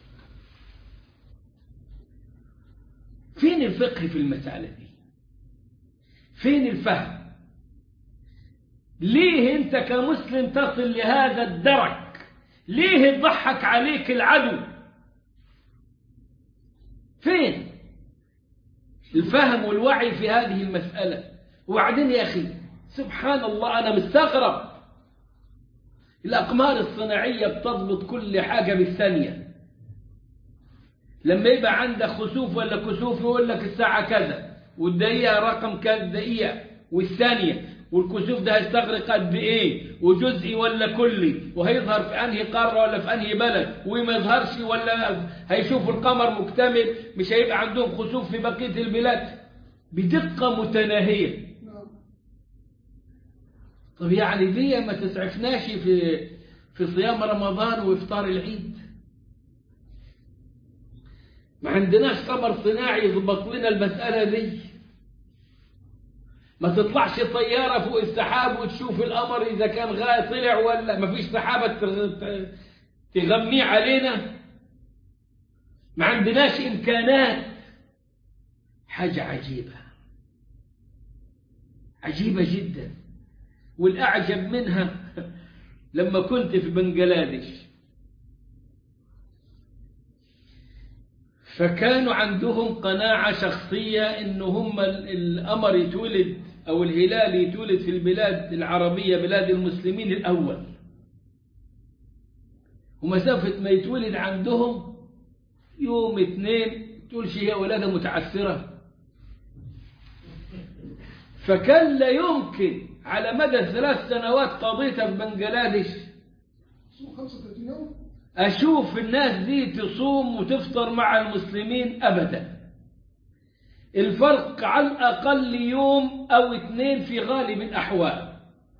فين الفقه في المسألة دي فين الفهم ليه انت كمسلم تصل لهذا الدرك ليه يضحك عليك العدو فين الفهم والوعي في هذه المسألة وبعدين يا أخي سبحان الله أنا مستغرب الأقمار الصناعية بتضبط كل حاجة بالثانية لما يبقى عندك خسوف ولا كسوف يقول لك الساعة كذا والدقيقة رقم كذا دقيقة والثانية والكسوف ده هيستغرق قد ايه وجزئي ولا كلي وهيظهر في انهي قارة ولا في انهي بلد وما يظهرش ولا هيشوفوا القمر مكتمل مش هيبقى عندهم خسوف في بقية البلاد بدقة متناهية نعم طب يعني ليه ما تسعفناش في في صيام رمضان وافطار العيد ما عندناش قمر صناعي يضبط لنا المسألة دي ما تطلعش طيارة فوق السحاب وتشوف القمر إذا كان غاية طلع ولا ما فيش سحابة تغ- ت- تغميه علينا ما عندناش إمكانات حاجة عجيبة عجيبة جدا والأعجب منها لما كنت في بنجلاديش فكانوا عندهم قناعة شخصية إن هم ال- القمر يتولد أو الهلال يتولد في البلاد العربية بلاد المسلمين الأول ومسافة ما يتولد عندهم يوم اثنين تقول شيء ولادة متعسرة فكان لا يمكن على مدى ثلاث سنوات قضيتها في بنجلاديش اسمه 35 يوم أشوف الناس دي تصوم وتفطر مع المسلمين أبدا الفرق على الأقل يوم أو اثنين في غالب الأحوال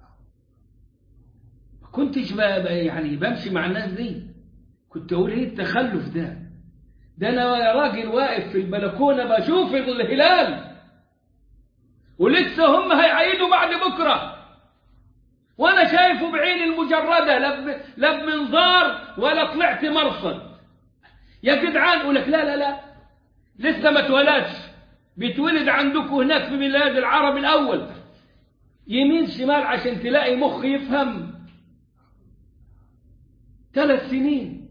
ما كنتش بقى بقى يعني بمشي مع الناس دي كنت أقول إيه التخلف ده ده أنا يا راجل واقف في البلكونة بشوف الهلال ولسه هم هيعيدوا بعد بكره وانا شايفه بعيني المجرده لا ب- لا بمنظار ولا طلعت مرصد يا جدعان اقول لك لا لا لا لسه ما اتولدش بيتولد عندكم هناك في بلاد العرب الاول يمين شمال عشان تلاقي مخ يفهم ثلاث سنين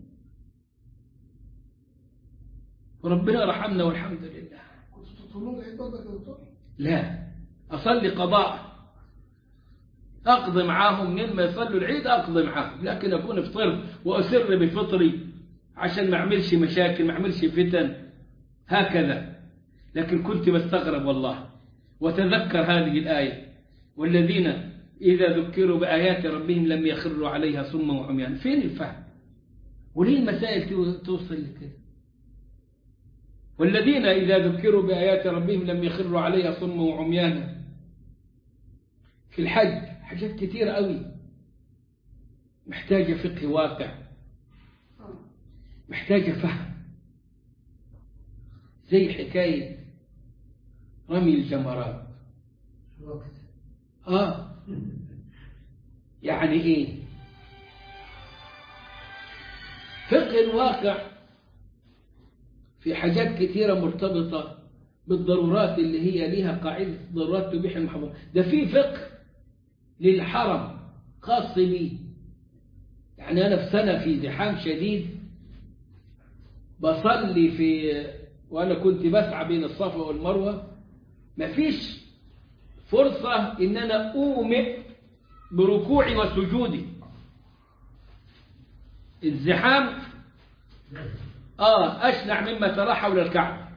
وربنا رحمنا والحمد لله كنتوا تصلون العيد برضك يا دكتور؟ لا أصلي قضاء أقضي معاهم من ما يصلوا العيد أقضي معاهم لكن أكون فطر وأسر بفطري عشان ما أعملش مشاكل ما أعملش فتن هكذا لكن كنت بستغرب والله وتذكر هذه الآية والذين إذا ذكروا بآيات ربهم لم يخروا عليها صما وعميانا فين الفهم وليه المسائل تو- توصل لكده والذين إذا ذكروا بآيات ربهم لم يخروا عليها صما وعميانا في الحج حاجات كتير قوي محتاجة فقه واقع آه. محتاجة فهم زي حكاية رمي الجمرات وقت آه يعني إيه فقه الواقع في حاجات كثيرة مرتبطة بالضرورات اللي هي ليها قاعدة ضرورات تبيح المحظورات ده في فقه للحرم خاص بيه يعني أنا في سنة في زحام شديد بصلي في وأنا كنت بسعى بين الصفا والمروة مفيش فرصة إن أنا أومئ بركوعي وسجودي الزحام آه أشنع مما ترى حول الكعبة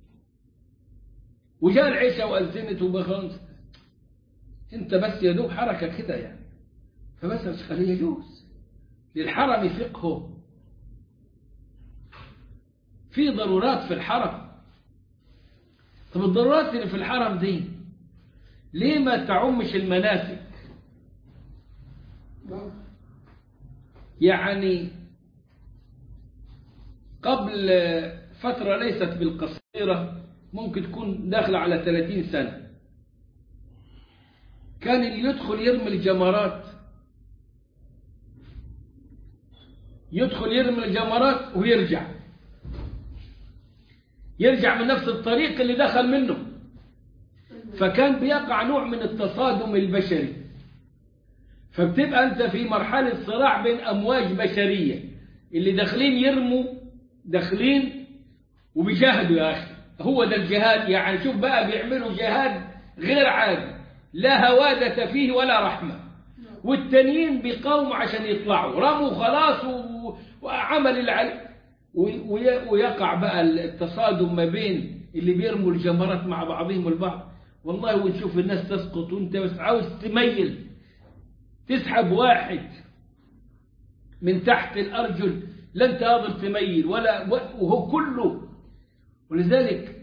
وجاء العشاء وأذنت وبخلص أنت بس يدوب حركة كده يعني فبس بس خليه يجوز للحرم فقهه في ضرورات في الحرم طب الضرورات اللي في الحرم دي ليه ما تعمش المناسك نعم يعني قبل فترة ليست بالقصيرة ممكن تكون داخلة على 30 سنة كان اللي يدخل يرمي الجمرات يدخل يرمي الجمرات ويرجع يرجع من نفس الطريق اللي دخل منه فكان بيقع نوع من التصادم البشري فبتبقى أنت في مرحلة صراع بين أمواج بشرية اللي داخلين يرموا داخلين وبيجاهدوا يا أخي هو ده الجهاد يعني شوف بقى بيعملوا جهاد غير عادي لا هوادة فيه ولا رحمة والتانيين بيقاوموا عشان يطلعوا رموا خلاص و- وعمل العلي وي- ويقع بقى التصادم ما بين اللي بيرموا الجمرات مع بعضهم البعض والله ونشوف الناس تسقط وانت بس عاوز تميل تسحب واحد من تحت الأرجل لن تقدر تميل ولا وهو كله ولذلك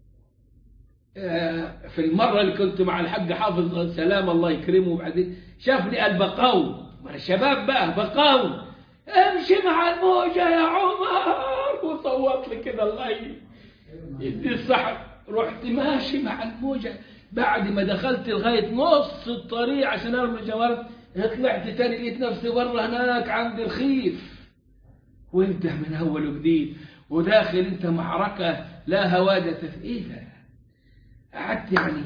آه، في المرة اللي كنت مع الحاج حافظ سلام الله يكرمه بعدين شافني قال بقاوم ما أنا شباب بقى بقاوم امشي مع الموجة يا عمر وصوت لي كده الله ي- يدي الصحة رحت ماشي مع الموجة بعد ما دخلت لغاية نص الطريق عشان ارمي الجمرات طلعت تاني لقيت نفسي بره هناك عند الخيف وابدأ من أول وجديد وداخل أنت معركة لا هوادة في إيه ده قعدت يعني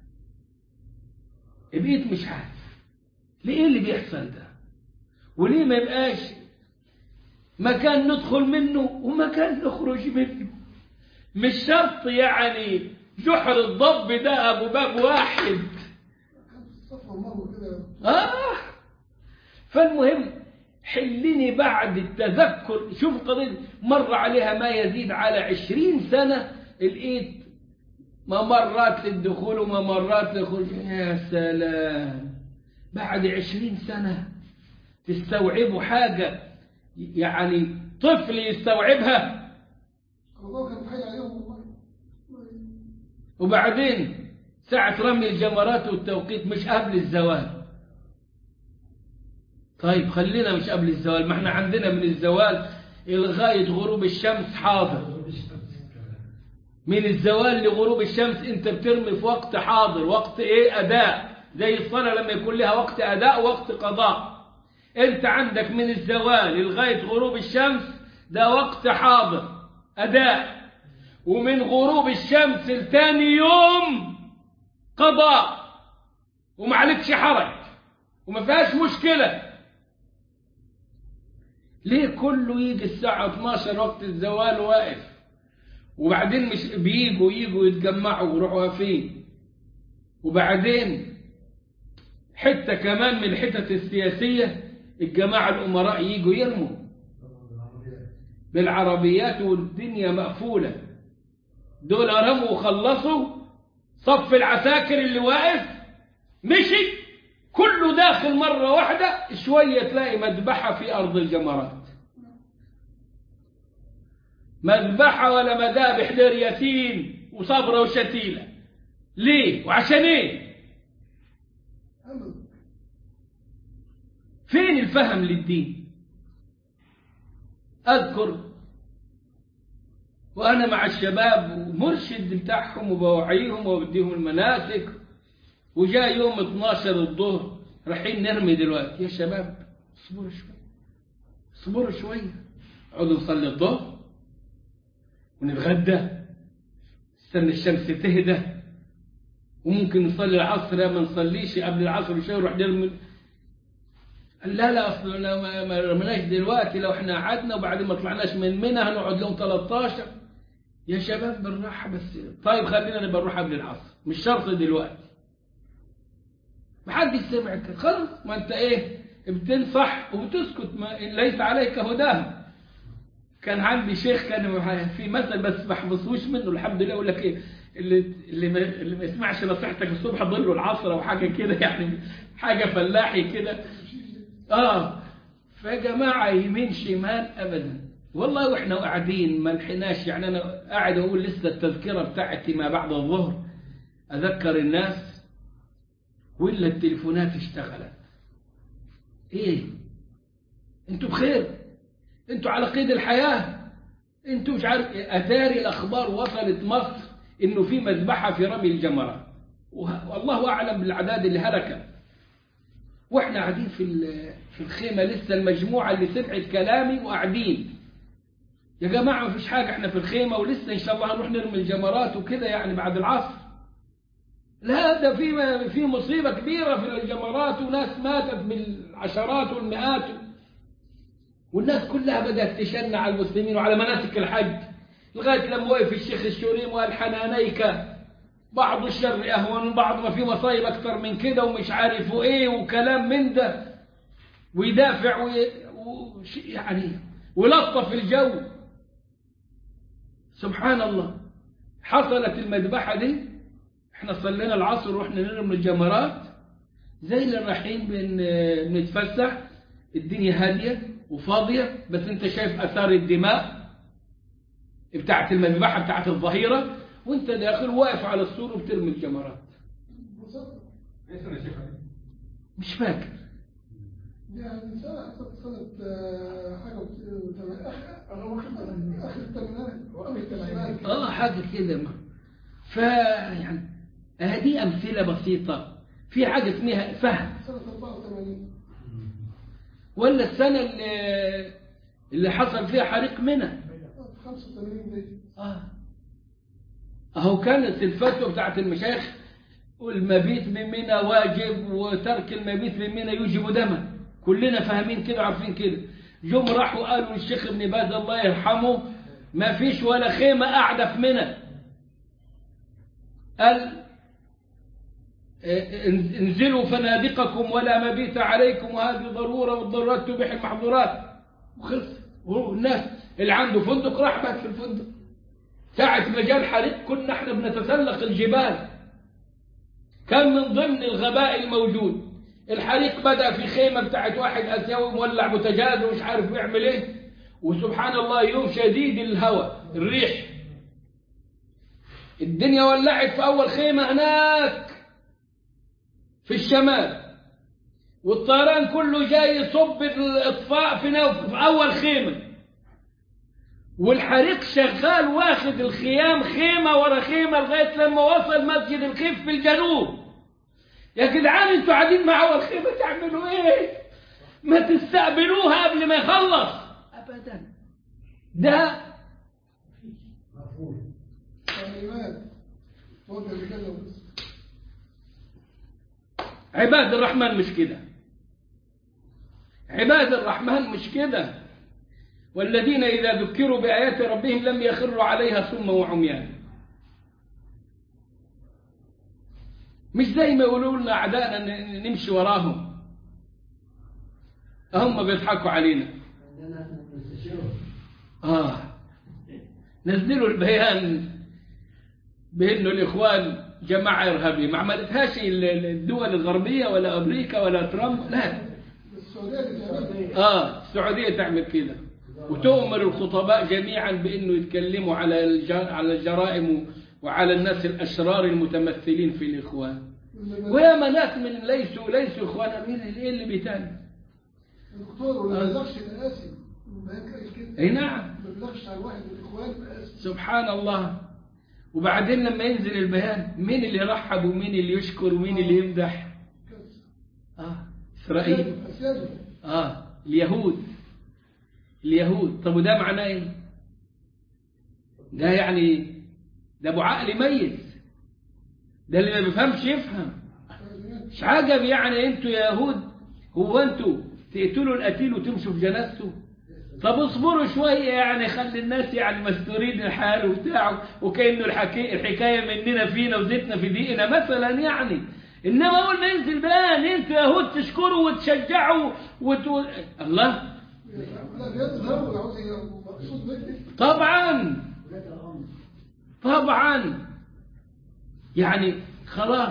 بقيت مش عارف ليه اللي بيحصل ده وليه ما يبقاش مكان ندخل منه ومكان نخرج منه مش شرط يعني جحر الضب ده أبو باب واحد كان في الصف مرة كده آه فالمهم حلني بعد التذكر شوف قضية مر عليها ما يزيد على عشرين سنة لقيت ممرات للدخول وممرات للخروج يا سلام بعد عشرين سنة تستوعبوا حاجة يعني طفل يستوعبها الله كان حي عليهم والله وبعدين ساعة رمي الجمرات والتوقيت مش قبل الزوال طيب خلينا مش قبل الزوال ما احنا عندنا من الزوال لغاية غروب الشمس حاضر من الزوال لغروب الشمس انت بترمي في وقت حاضر وقت ايه اداء زي الصلاة لما يكون لها وقت اداء ووقت قضاء انت عندك من الزوال لغاية غروب الشمس ده وقت حاضر اداء ومن غروب الشمس لتاني يوم قضاء ومعلكش حرج وما فيهاش مشكلة ليه كله يجي الساعة 12 وقت الزوال واقف وبعدين مش بيجوا يجوا يتجمعوا ويروحوا واقفين وبعدين حتة كمان من الحتت السياسية الجماعة الأمراء يجوا يرموا بالعربيات والدنيا مقفولة دول رموا وخلصوا صف العساكر اللي واقف مشي كله داخل مرة واحدة شوية تلاقي مذبحة في أرض الجمرات مذبحة ولا مذابح دير ياسين وصبرة وشتيلة ليه وعشان ايه أمل فين الفهم للدين أذكر وأنا مع الشباب ومرشد بتاعهم وبوعيهم وبديهم المناسك وجاء يوم 12 الظهر رايحين نرمي دلوقتي يا شباب اصبروا شوية اصبروا شوية اقعدوا نصلي الظهر ونتغدى استنى الشمس تهدى وممكن نصلي العصر ما نصليش قبل العصر بشوية نروح نرمي قال لا لا اصل ما ما رمناش دلوقتي لو احنا قعدنا وبعدين ما طلعناش من منى هنقعد لهم 13 يا شباب بالراحه بس طيب خلينا نبقى نروح قبل العصر مش شرط دلوقتي محدش سمع كده خلاص ما انت ايه بتنصح وبتسكت ما ليس عليك هداهم كان عندي شيخ كان في مثل بس ما حفظوش منه الحمد لله يقول لك ايه اللي اللي ما, اللي ما يسمعش نصيحتك الصبح ضله العصر او حاجه كده يعني حاجه فلاحي كده اه فيا جماعه يمين شمال ابدا والله واحنا قاعدين ما لحقناش يعني انا قاعد اقول لسه التذكره بتاعتي ما بعد الظهر اذكر الناس ولا التليفونات اشتغلت ايه انتوا بخير انتوا على قيد الحياه انتوا مش عارف اتاري الاخبار وصلت مصر انه في مذبحه في رمي الجمرات والله اعلم بالاعداد اللي هلكت واحنا قاعدين في في الخيمه لسه المجموعه اللي سمعت كلامي وقاعدين يا جماعه ما فيش حاجه احنا في الخيمه ولسه ان شاء الله هنروح نرمي الجمرات وكده يعني بعد العصر لا ده في في مصيبه كبيره في الجمرات وناس ماتت بالعشرات والمئات والناس كلها بدات تشنع على المسلمين وعلى مناسك الحج لغايه لما وقف الشيخ الشوريم وقال حنانيك بعض الشر أهون من بعض ما في مصايب أكثر من كده ومش عارف وإيه وكلام من ده ويدافع وي... و... يعني ولطف الجو سبحان الله حصلت المذبحة دي احنا صلينا العصر ورحنا نرمي الجمرات زي اللي رايحين بن... بنتفسح الدنيا هادية وفاضية بس انت شايف أثار الدماء بتاعت المذبحة بتاعت الظهيرة وانت داخل واقف على السور وبترمي الجمرات بالظبط ايه سنة يا شيخ علي؟ مش فاكر يعني سنة أعتقد سنة آه، حاجة وثمانية آخر الثمانينات أو التسعينات اه حاجة كده ما ف يعني هذه أمثلة بسيطة في حاجة اسمها فهم سنة 84 ولا السنة اللي, اللي حصل فيها حريق منى 85 دي آه. أهو كانت الفتوى بتاعت المشايخ والمبيت بمنى واجب وترك المبيت بمنى يوجب دما كلنا فاهمين كده وعارفين كده جم راحوا قالوا للشيخ ابن باز الله يرحمه ما فيش ولا خيمة قاعدة في منى قال اه، ان- انزلوا فنادقكم ولا مبيت عليكم وهذه ضرورة والضرورات تبيح المحظورات وخلص والناس اللي عنده فندق راح بات في الفندق ساعة ما جاء الحريق كنا احنا بنتسلق الجبال كان من ضمن الغباء الموجود الحريق بدأ في خيمة بتاعت واحد آسيوي مولع بوتجاز ومش عارف بيعمل ايه وسبحان الله يوم شديد الهواء الريح الدنيا ولعت في أول خيمة هناك في الشمال والطيران كله جاي يصب الإطفاء في, نو... في أول خيمة والحريق شغال واخد الخيام خيمة ورا خيمة لغاية لما وصل مسجد الخيف في الجنوب يا جدعان انتوا قاعدين مع أول خيمة تعملوا ايه ما تستقبلوها قبل ما يخلص أبدا ده مفهوم تعليمات وضع بكذا بس عباد الرحمن مش كده عباد الرحمن مش كده والذين إذا ذكروا بآيات ربهم لم يخروا عليها صما وعميانا مش زي ما يقولوا لنا أعدائنا ن- نمشي وراهم هم بيضحكوا علينا عندنا نستشيره آه نزلوا البيان بأنه الإخوان جماعة إرهابية ما عملتهاش ال- ال- الدول الغربية ولا أمريكا ولا ترامب لا السعودية اللي بتعملها آه السعودية تعمل كده وتؤمر الخطباء جميعا بأنه يتكلموا على الج- على الجرائم وعلى الناس الأشرار المتمثلين في الإخوان ويا ناس من ليسوا ليسوا إخوانا مين اللي إيه اللي بيتاني الدكتور ولا بلغش القاسي ما ينكرش كده أي نعم ما بلغش على واحد من الاخوان بقاسي سبحان الله وبعدين لما ينزل البيان مين اللي يرحب ومين اللي يشكر ومين اللي يمدح آه إسرائيل اسياده آه اليهود اليهود طب وده معناه ايه ده يعني ده ابو عقل ميت ده اللي ما بيفهمش يفهم مش عجب يعني انتوا يا يهود هو انتوا تقتلوا القتيل وتمشوا في جنازته طب اصبروا شوية يعني خلي الناس يعني مستورين الحال وبتاعه وكأنه الحكي الحكاية مننا فينا وزيتنا في دقيقنا مثلا يعني إنما أول ما ينزل بيان أنتوا يهود تشكروا وتشجعوا وتقول الله لا بيظهر وعاوز مقصود منه طبعا ولاد الأمر طبعا يعني خلاص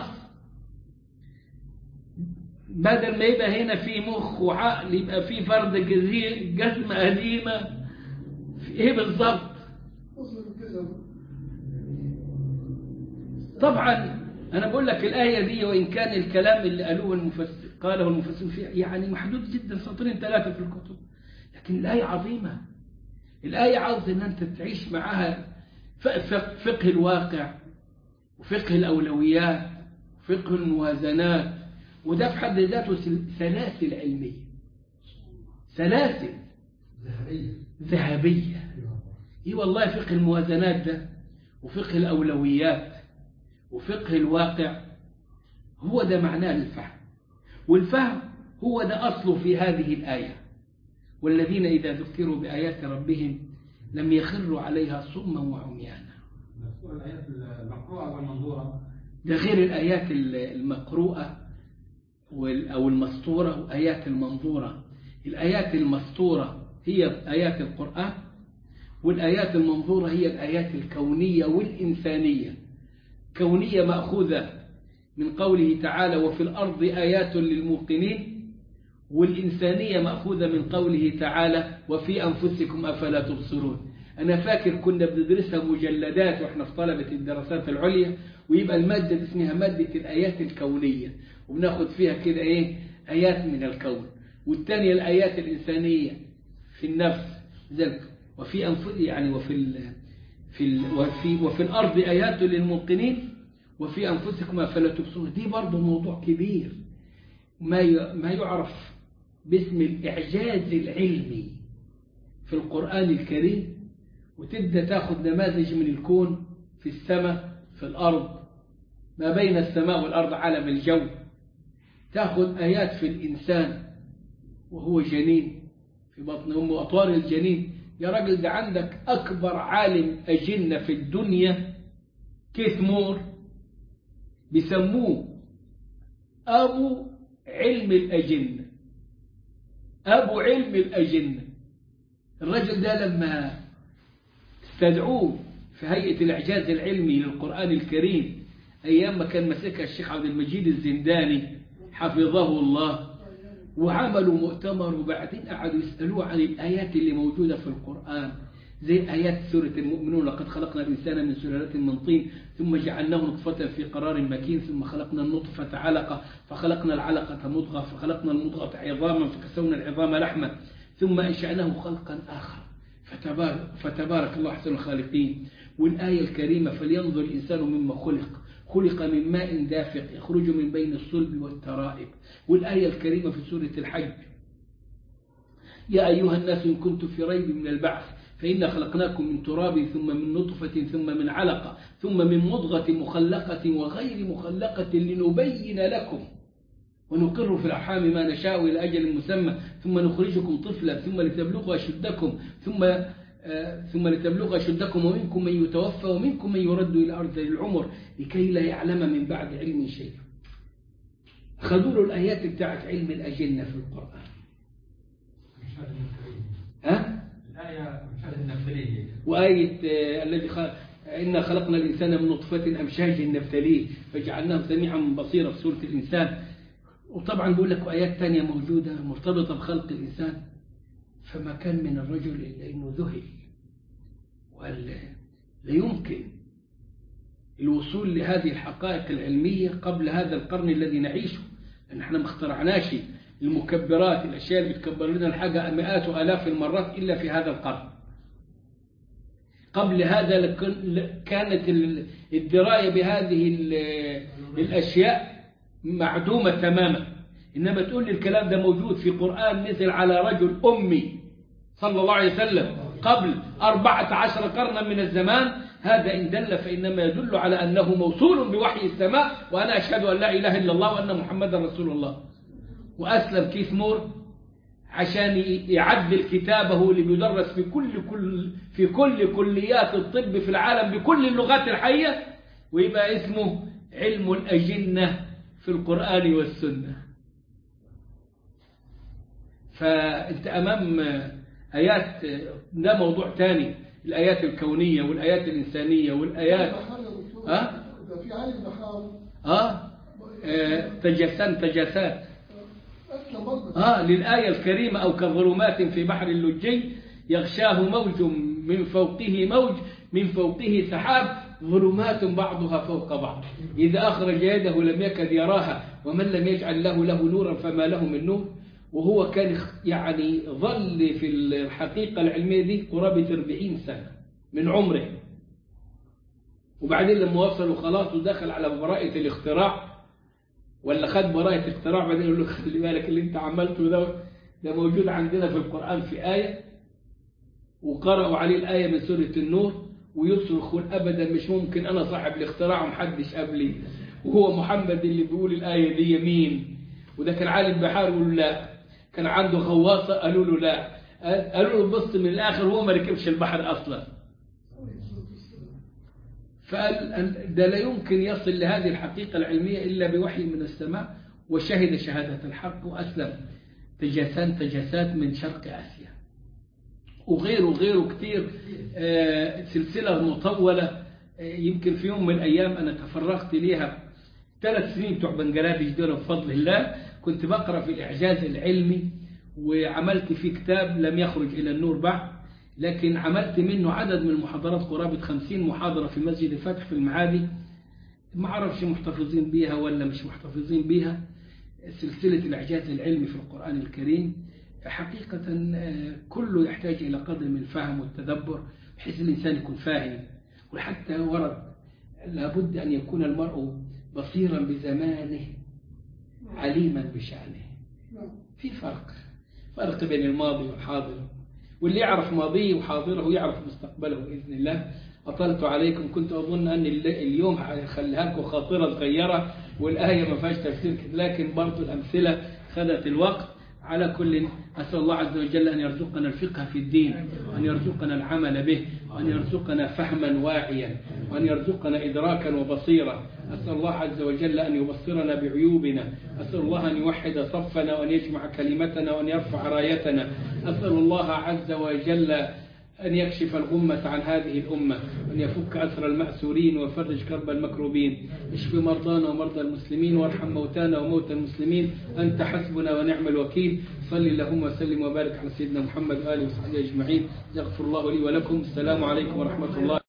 بدل ما يبقى هنا في مخ وعقل يبقى في فرد جزي- جزمة قديمة في ايه بالظبط وصل كده طبعا انا بقول لك الايه دي وان كان الكلام اللي قالوه المفسر قاله المفسرون فيها يعني محدود جدا سطرين ثلاثه في الكتب لكن الايه عظيمه الايه عاوز ان انت تعيش معاها ف- ف- فقه الواقع وفقه الاولويات وفقه الموازنات وده في حد ذاته سل- سلاسل علميه سلاسل ذهبية ذهبيه اي والله فقه الموازنات ده وفقه الأولويات وفقه الواقع هو ده معناه الفهم والفهم هو ده أصله في هذه الآية والذين إذا ذكروا بآيات ربهم لم يخروا عليها صما وعميانا مذكور الآيات المقروءة والمنظورة ده غير الآيات المقروءة وال- أو المسطورة وآيات المنظورة الآيات المسطورة هي آيات القرآن والآيات المنظورة هي الآيات الكونية والإنسانية كونية مأخوذة من قوله تعالى وفي الأرض آيات للموقنين والإنسانية مأخوذة من قوله تعالى وفي أنفسكم أفلا تبصرون أنا فاكر كنا بندرسها مجلدات وإحنا في طلبة الدراسات العليا ويبقى المادة دي اسمها مادة الآيات الكونية وبناخد فيها كده إيه آيات من الكون والثانية الآيات الإنسانية في النفس ذلك وفي أنف يعني وفي ال في ال وفي وفي الأرض آيات للموقنين وفي أنفسكم أفلا تبصرون دي برضه موضوع كبير ما ي- ما يعرف باسم الإعجاز العلمي في القرآن الكريم وتبدأ تاخد نماذج من الكون في السماء في الأرض ما بين السماء والأرض عالم الجو تاخد آيات في الإنسان وهو جنين في بطن أمه وأطوار الجنين يا راجل ده عندك أكبر عالم أجنة في الدنيا كيث مور بيسموه أبو علم الأجنة أبو علم الأجنة الرجل ده لما استدعوه في هيئة الإعجاز العلمي للقرآن الكريم أيام ما كان ماسكها الشيخ عبد المجيد الزنداني حفظه الله وعملوا مؤتمر وبعدين قعدوا يسألوه عن الآيات اللي موجودة في القرآن زي آيات سورة المؤمنون لقد خلقنا الإنسان من سلالة من طين ثم جعلناه نطفة في قرار مكين ثم خلقنا النطفة علقة فخلقنا العلقة مضغة فخلقنا المضغة عظاما فكسونا العظام لحما ثم أنشأناه خلقا آخر فتبارك, فتبارك الله أحسن الخالقين والآية الكريمة فلينظر الإنسان مما خلق خلق من ماء دافق يخرج من بين الصلب والترائب والآية الكريمة في سورة الحج يا أيها الناس إن كنتم في ريب من البعث فإنا خلقناكم من تراب ثم من نطفة ثم من علقة ثم من مضغة مخلقة وغير مخلقة لنبين لكم ونقر في الأرحام ما نشاء إلى أجل مسمى ثم نخرجكم طفلا ثم لتبلغوا أشدكم ثم آه، ثم لتبلغ أشدكم ومنكم من يتوفى ومنكم من يرد إلى أرض العمر لكي لا يعلم من بعد علم شيئا خذوا له الآيات بتاعت علم الأجنة في القرآن مشاهد النفسية ها؟ الآية مشاهد النفسية وآية آه، الذي خلق إنا خلقنا الإنسان من نطفة أمشاج نبتليه فجعلناه سميعا بصيرا في سورة الإنسان وطبعا بقول لك آيات تانية موجودة مرتبطة بخلق الإنسان فما كان من الرجل إلا إنه ذهل وقال لا يمكن الوصول لهذه الحقائق العلمية قبل هذا القرن الذي نعيشه لأن احنا ما اخترعناش المكبرات الأشياء اللي بتكبر لنا الحاجة مئات وآلاف المرات إلا في هذا القرن قبل هذا لكن- كانت ال- الدراية بهذه ال- الأشياء معدومة تماما إنما تقول لي الكلام ده موجود في قرآن نزل على رجل أمي صلى الله عليه وسلم قبل أربعة عشر قرنا من الزمان هذا إن دل فإنما يدل على أنه موصول بوحي السماء وأنا أشهد أن لا إله إلا الله وأن محمدا رسول الله وأسلم كيث مور عشان يعدل كتابه اللي بيدرس في كل كل في كل كليات الطب في العالم بكل اللغات الحية ويبقى اسمه علم الأجنة في القرآن والسنة فأنت أمام آيات ده موضوع تاني الآيات الكونية والآيات الإنسانية والآيات بحار يا دكتور ها؟ ده في عالم بحار آه آه، تجسان تجاسات أسلم برضه آه للآية الكريمة أو كظلمات في بحر اللجي يغشاه موج من فوقه موج من فوقه سحاب ظلمات بعضها فوق بعض إذا أخرج يده لم يكد يراها ومن لم يجعل له له نورا فما له من نور وهو كان يعني ظل في الحقيقة العلمية دي قرابة 40 سنة من عمره وبعدين لما وصلوا خلاص ودخل على براءة الاختراع ولا خد براءة اختراع بعدين يقول له خلي بالك اللي انت عملته ده ده موجود عندنا في القرآن في آية وقرأوا عليه الآية من سورة النور ويصرخون أبدا مش ممكن أنا صاحب الاختراع ومحدش قبلي وهو محمد اللي بيقول الآية دي مين وده كان عالم بحار يقول له لا كان عنده غواصة قالوا له لا قالوا له بص من الآخر هو ما ركبش البحر أصلا فقال ده لا يمكن يصل لهذه الحقيقة العلمية إلا بوحي من السماء وشهد شهادة الحق وأسلم تجاسان تجاسات من شرق آسيا وغيره وغيره كتير آه، سلسلة مطولة آه، يمكن في يوم من الأيام أنا تفرغت ليها ثلاث سنين بتوع بنجلاديش دول بفضل الله كنت بقرأ في الإعجاز العلمي وعملت فيه كتاب لم يخرج إلى النور بعد لكن عملت منه عدد من المحاضرات قرابة خمسين محاضرة في مسجد الفتح في المعادي ما أعرفش محتفظين بيها ولا مش محتفظين بيها سلسلة الإعجاز العلمي في القرآن الكريم حقيقة آه، كله يحتاج إلى قدر من الفهم والتدبر بحيث الإنسان يكون فاهم وحتى ورد لابد أن يكون المرء بصيرا بزمانه عليما بشأنه نعم في فرق فرق بين الماضي والحاضر واللي يعرف ماضيه وحاضره يعرف مستقبله بإذن الله أطلت عليكم كنت أظن أن الل- اليوم هخليها لكم خاطرة صغيرة والآية ما فيهاش تفسير كده، لكن برضو الأمثلة خذت الوقت على كل أسأل الله عز وجل أن يرزقنا الفقه في الدين وأن يرزقنا العمل به وأن يرزقنا فهما واعيا وأن يرزقنا إدراكا وبصيرا أسأل الله عز وجل أن يبصرنا بعيوبنا أسأل الله أن يوحد صفنا وأن يجمع كلمتنا وأن يرفع رايتنا أسأل الله عز وجل أن يكشف الغمة عن هذه الأمة وأن يفك أسر المأسورين ويفرج كرب المكروبين اشف مرضانا ومرضى المسلمين وارحم موتانا وموتى المسلمين أنت حسبنا ونعم الوكيل صل اللهم وسلم وبارك على سيدنا محمد وآله وصحبه أجمعين يغفر الله لي ولكم السلام عليكم ورحمة الله